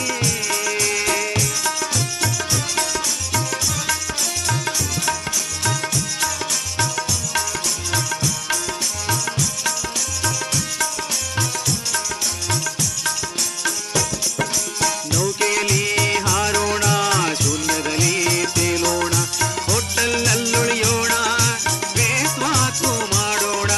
ನೌಕೆಯಲ್ಲಿ ಹಾರೋಣ ಶೂನ್ಯದಲ್ಲಿ ತೇಲೋಣ ಹೋಟೆಲ್ನಲ್ಲುಳಿಯೋಣ ಬೇಸ್ವಾಕು ಮಾಡೋಣ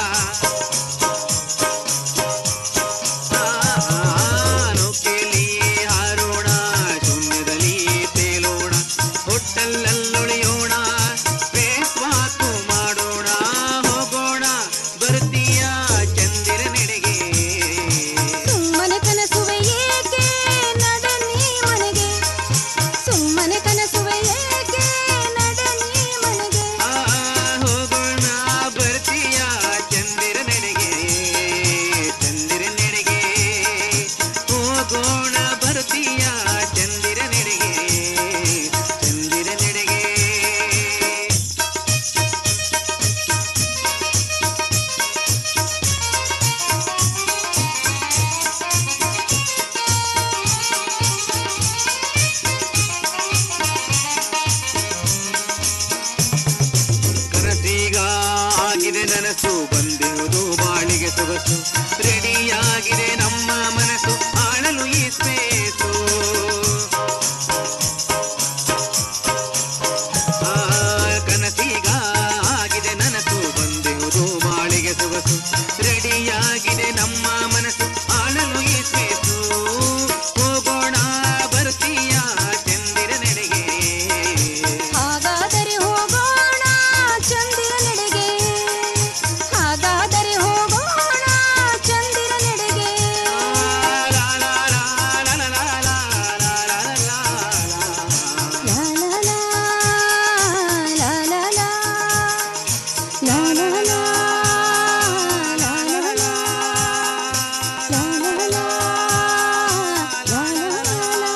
ಆ, ನೌಕೆಯಲ್ಲಿ ಹಾರೋಣ ಶೂನ್ಯದಲ್ಲಿ ತೇಲೋಣ ಹೋಟೆಲ್ನಲ್ಲುಳಿಯೋಣ ಬೇಸ್ವಾಕು ಮಾಡೋಣ ಹೋಗೋಣ ಬರ್ತೀಯ ಚಂದಿರ ನೆಡೆಗೆ ಸುಮ್ಮನೆ ಕನಸುವೆ ಏಕೆ ನಡೆ ನೀ ಮನೆಗೆ ಸುಮ್ಮನೆ ಕನಸುವೆ ಏಕೆ ನಡೆ ನೀ ಮನೆಗೆ ಆ, ಹೋಗೋಣ ಬರ್ತೀಯ ಚಂದಿರ ನೆಡೆಗೆ ಚಂದಿರ ನೆಡೆಗೆ ಹೋಗೋಣ ಬರ್ತೀಯ ಚಂದಿರ ನೆಡೆಗೆ ಚಂದಿರ ನೆಡೆಗೆ ಕನಸೀಗ ಆಗಿದೆ ನನಸು ಬಂದಿರುವುದು ಬಾಳಿಗೆ ಸೊಗಸು ರೆಡಿಯಾಗಿದೆ ನಮ್ಮ ಮನಸ್ಸು ಆಳಲು ಈ ಸ್ಪೇಸು ಆ, ಕನಸೀಗ ಆಗಿದೆ ನನಸು ಬಂದಿರುವುದು ಬಾಳಿಗೆ ಸೊಗಸು ರೆಡಿಯಾಗಿದೆ ನಮ್ಮ ಮನಸ್ಸು ಆಳಲು ಈ ಸ್ಪೇಸು ಹೋಗೋಣ ಬರ್ತೀಯ ಚಂದಿರ ನೆಡೆಗೆ ಹಾಗಾದರೆ ಹೋಗೋಣ ಚಂದಿರ ನೆಡೆಗೆ ಹಾಗಾದರೆ ಹೋಗೋಣ ಚಂದಿರ ನೆಡೆಗೆ ಲಾ ಲಾ ಲಾ, ಲಾ ಲಾ ಲಾ, ಲಾ ಲಾ ಲಾ, ಲಾ ಲಾ ಲಾ, ಲಾ ಲಾ ಲಾ, ಲಾ ಲಾ ಲಾ.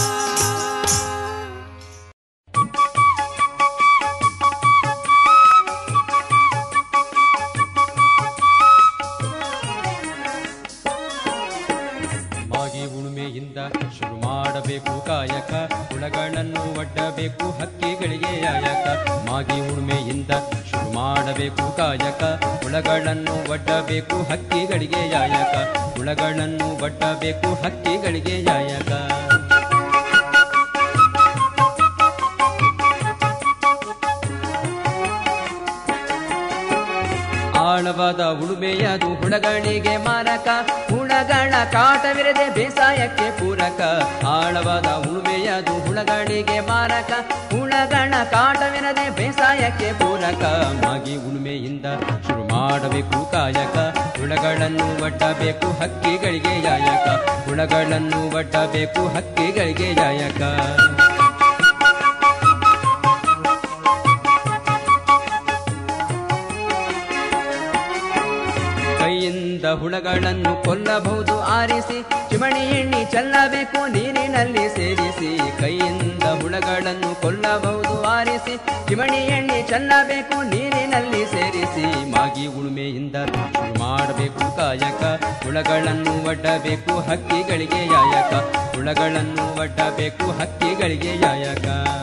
ಮಾಗಿ ಉಳುಮೆಯಿಂದ ಶುರು ಮಾಡಬೇಕು ಕಾಯಕ ಹುಳಗಳನ್ನು ಒಡ್ಡಬೇಕು ಹಕ್ಕಿಗಳಿಗೆ ಯಾಯಕ ಮಾಗಿ ಉಳುಮೆಯಿಂದ ಶುರು ಮಾಡಬೇಕು ಕಾಯಕ ಹುಳಗಳನ್ನು ಒಡ್ಡಬೇಕು ಹಕ್ಕಿಗಳಿಗೆ ಯಾಯಕ ಹುಳಗಳನ್ನು ಒಡ್ಡಬೇಕು ಹಕ್ಕಿಗಳಿಗೆ ಯಾಯಕ ಆಳವಾದ ಉಳುಮೆಯದು ಹುಳಗಳಿಗೆ ಮಾರಕ ಹುಳಗಳ ಕಾಟವಿರದೆ ಬೇಸಾಯಕ್ಕೆ ಪೂರಕ ಆಳವಾದ ಉಳುಮೆಯದು ಹುಳಗಳಿಗೆ ಮಾರಕ ಹುಳಗಳ ಕಾಟವಿರದೆ ಬೇಸಾಯಕ್ಕೆ ಪೂರಕ ಮಾಗಿ ಉಳುಮೆಯಿಂದ ಶುರು ಮಾಡಬೇಕು ಕಾಯಕ ಹುಳಗಳನ್ನು ಒಡ್ಡಬೇಕು ಹಕ್ಕಿಗಳಿಗೆ ಯಾಯಕ ಹುಳಗಳನ್ನು ಒಡ್ಡಬೇಕು ಹಕ್ಕಿಗಳಿಗೆ ಯಾಯಕ ಕೈಯಿಂದ ಹುಳಗಳನ್ನು ಕೊಲ್ಲಬಹುದು ಆರಿಸಿ ಚಿಮಣಿ ಎಣ್ಣೆ ಚೆಲ್ಲಬೇಕು ನೀರಿನಲ್ಲಿ ಸೇರಿಸಿ ಕೈಯಿಂದ ಹುಳಗಳನ್ನು ಕೊಲ್ಲಬಹುದು ಆರಿಸಿ ಚಿಮಣಿ ಎಣ್ಣೆ ಚೆಲ್ಲಬೇಕು ನೀರಿನಲ್ಲಿ ಸೇರಿಸಿ ಮಾಗಿ ಉಳುಮೆಯಿಂದ ಶುರು ಮಾಡಬೇಕು ಕಾಯ ಕಾಯಕ ಹುಳಗಳನ್ನು ಒಡ್ಡಬೇಕು ಹಕ್ಕಿಗಳಿಗೆ ಯಾಯಕ ಹುಳಗಳನ್ನು ಒಡ್ಡಬೇಕು ಹಕ್ಕಿಗಳಿಗೆ ಯಾಯಕ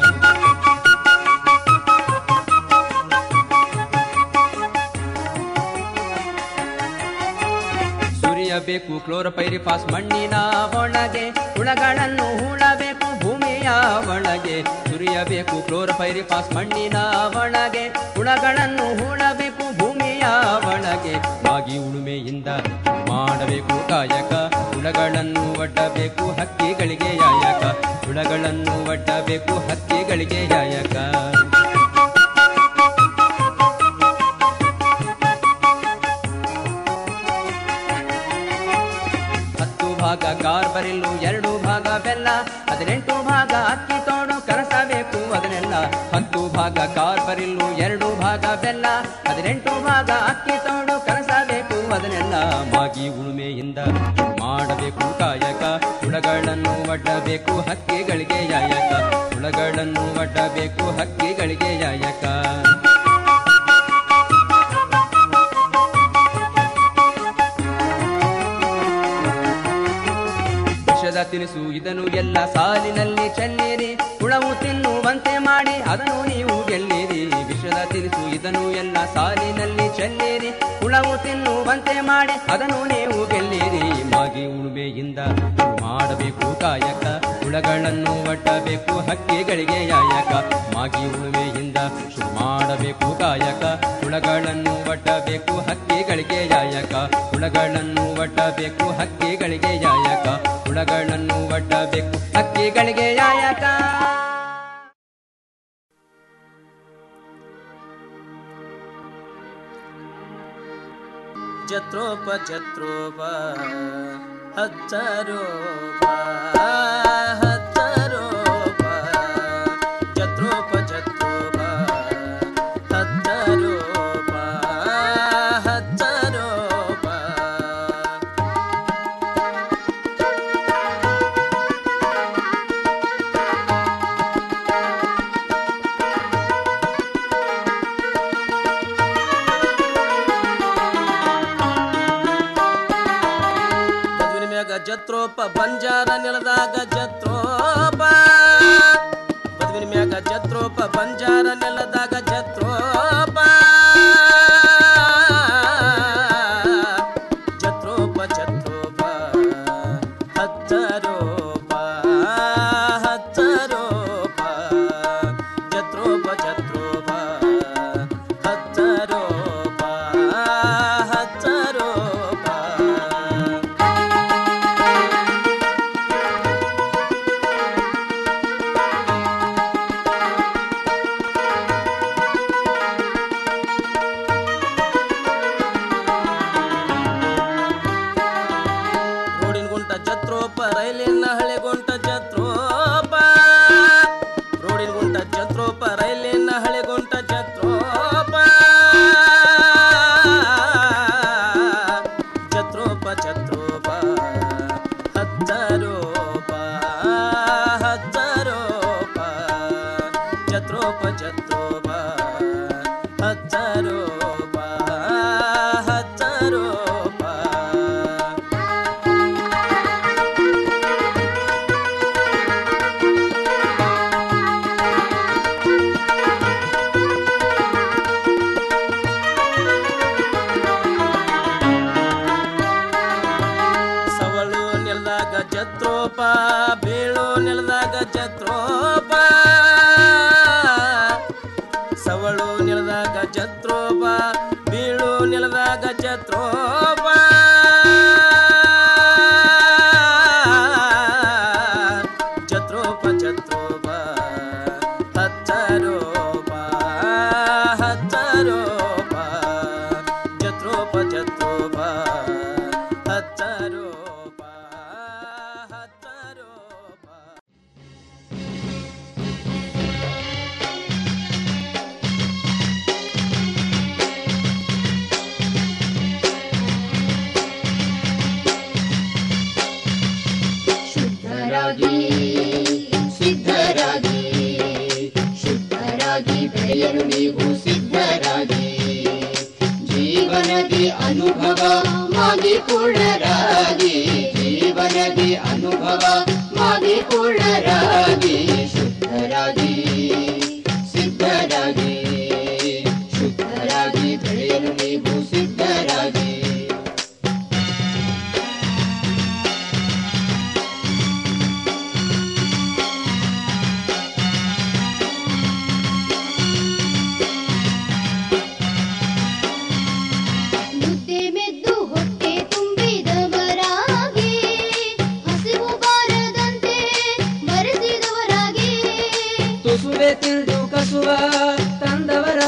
ಸುರಿಯಬೇಕು ಕ್ಲೋರೋಪೈರಿಫಾಸ್ ಮಣ್ಣಿನ ಒಳಗೆ ಹುಳಗಳನ್ನು ಹೂಳಬೇಕು ಭೂಮಿಯ ಒಳಗೆ ಸುರಿಯಬೇಕು ಕ್ಲೋರೋಪೈರಿಫಾಸ್ ಮಣ್ಣಿನ ಒಳಗೆ ಹುಳಗಳನ್ನು ಹೂಳಬೇಕು ಭೂಮಿಯ ಒಳಗೆ ಆಗಿ ಉಳುಮೆಯಿಂದ ಮಾಡಬೇಕು ಕಾಯಕ ಹುಳಗಳನ್ನು ಒಡ್ಡಬೇಕು ಹಕ್ಕಿಗಳಿಗೆ ಯಾಯಕ ಹುಳಗಳನ್ನು ಒಡ್ಡಬೇಕು ಹಕ್ಕಿಗಳಿಗೆ ಯಾಯಕ ಹತ್ತು ಭಾಗ ಕಾರ್ಬರಿಲ್ಲು ಎರಡು ಭಾಗ ಬೆಲ್ಲ ಹದಿನೆಂಟು ಭಾಗ ಅಕ್ಕಿ ತೋಡು ಕರಸಬೇಕು ಅದನ್ನೆಲ್ಲ ಹತ್ತು ಭಾಗ ಕಾರ್ಬರಿಲ್ಲು ಎರಡು ಭಾಗ ಬೆಲ್ಲ ಹದಿನೆಂಟು ಭಾಗ ಅಕ್ಕಿ ತೋಡು ಕರಸಬೇಕು ಅದನ್ನೆಲ್ಲ ಮಾಗಿ ಉಳುಮೆಯಿಂದ ಮಾಡಬೇಕು ಕಾಯಕ ಹುಳಗಳನ್ನು ಒಡ್ಡಬೇಕು ಹಕ್ಕಿಗಳಿಗೆ ಯಾಯಕ ಹುಳಗಳನ್ನು ಒಡ್ಡಬೇಕು ಹಕ್ಕಿಗಳಿಗೆ ಯಾಯಕ ವಿಷದ ತಿನಿಸು ಇದನ್ನು ಎಲ್ಲ ಸಾಲಿನಲ್ಲಿ ಚೆಲ್ಲಿರಿ ಹುಳವು ತಿನ್ನುವಂತೆ ಮಾಡಿ ಅದನ್ನು ನೀವು ಗೆಲ್ಲಿರಿ ವಿಷದ ತಿನಿಸು ಇದನ್ನು ಎಲ್ಲ ಸಾಲಿನಲ್ಲಿ ಚೆಲ್ಲಿರಿ ಹುಳವು ತಿನ್ನುವಂತೆ ಮಾಡಿ ಅದನ್ನು ನೀವು ಗೆಲ್ಲಿರಿ ಮಾಗಿ ಉಳುಮೆಯಿಂದ ಮಾಡಬೇಕು ಕಾಯಕ ಹುಳಗಳನ್ನು ಒಡ್ಡಬೇಕು ಹಕ್ಕಿಗಳಿಗೆ ಯಾಯಕ ಮಾಗಿ ಉಳುಮೆಯಿಂದ ಶುರು ಮಾಡಬೇಕು ಕಾಯಕ ಹುಳಗಳನ್ನು ಒಡ್ಡಬೇಕು ಹಕ್ಕಿಗಳಿಗೆ ಯಾಯಕ ಹುಳಗಳನ್ನು ಒಡ್ಡಬೇಕು ಹಕ್ಕಿಗಳಿಗೆ ಯಾಯಕ ಹುಳಗಳನ್ನು ಒಡ್ಡಬೇಕು ಹಕ್ಕಿಗಳಿಗೆ ಯಾಯಕ ಜತ್ರೋಪ ಜತ್ರೋಪ ಹಚ್ಚರೋಪ ಹಚ್ಚರೋಪ ಜತ್ರೋಪ ಜತ್ರೋಪ ಹಚ್ಚರೋಪ ಹಚ್ಚರೋಪ ಮದುವಿನ ಮ್ಯಾಗ ಜತ್ರೋಪ ಬಂಜಾರ ನೆಲದಾಗ ಜತ್ರೋಪ ಮದುವಿನ ಮ್ಯಾಗ ಜತ್ರೋಪ ಬಂಜಾರ ನೆಲದಾಗ ಜತ್ರೋಪ ಜತ್ರೋಪ ಜತ್ರೋಪ ಹಚ್ಚರೋಪ ಹಚ್ಚರೋಪ ಜತ್ರೋಪ ಜತ್ರೋಪ ಹಚ್ಚರೋಪ ಹಚ್ಚರೋಪ ರೋಡಿನ ಗುಂಟ ಜತ್ರೋಪ ರೈಲಿನ ಹಳೆ ಗುಂಟ ಜತ್ರೋಪ ರೋಡಿನ ಗುಂಟ ಜತ್ರೋಪ ರೈಲಿನ ಹಳೆ ಗುಂಟ ಜತ್ರೋಪ ಜತ್ರೋಪ ಜತ್ರೋಪ ಹಚ್ಚರೋಪ ಹಚ್ಚರೋಪ ಜತ್ರೋಪ ಜತ್ರೋಪ ಹಚ್ಚರೋಪ ಹಚ್ಚರೋಪ ಸವಳು ನೆಲದಾಗ ಜತ್ರೋಪ ಬೀಳು ನೆಲದಾಗ ಜತ್ರೋಪ ಸವಳು ನೆಲದಾಗ ಜತ್ರೋಪ ಬೀಳು ನೆಲದಾಗ ಜತ್ರೋಪ ಜತ್ರೋಪ ಜತ್ರೋಪ ಹಚ್ಚರೋಪ ಹಚ್ಚರೋಪ ಜತ್ರೋಪ ಜತ್ರೋಪ ಹಚ್ಚರೋಪ ಹಚ್ಚರೋಪ ಶುದ್ಧರಾಗಿ ಸಿದ್ಧರಾಗಿ ಶುದ್ಧರಾಗಿ ಬೆಳೆಯಲು ನೀವು ಸಿದ್ಧರಾಗಿ ಜೀವನದಿ ಅನುಭವ ಮಾಗಿ ಪೂರ್ಣರಾಗಿ ಜೀವನದಿ ಅನುಭವ ಮಾಗಿ ಪೂರ್ಣರಾಗಿ ಶುದ್ಧರಾಗಿ ಸಿದ್ಧರಾಗಿ ಶುದ್ಧರಾಗಿ ಬೆಳೆಯಲು ನೀವು ಸಿದ್ಧರಾಗಿ ಮುದ್ದೆ ಮೆದ್ದು ಹೊಟ್ಟೆ ತುಂಬಿದವರಾಗಿ ಹಸಿವು ಬಾರದಂತೆ ಬರೆಸಿದವರಾಗಿ ತುಸುವೆ ತಿಳಿದು ಕಸುವ ತಂದವರ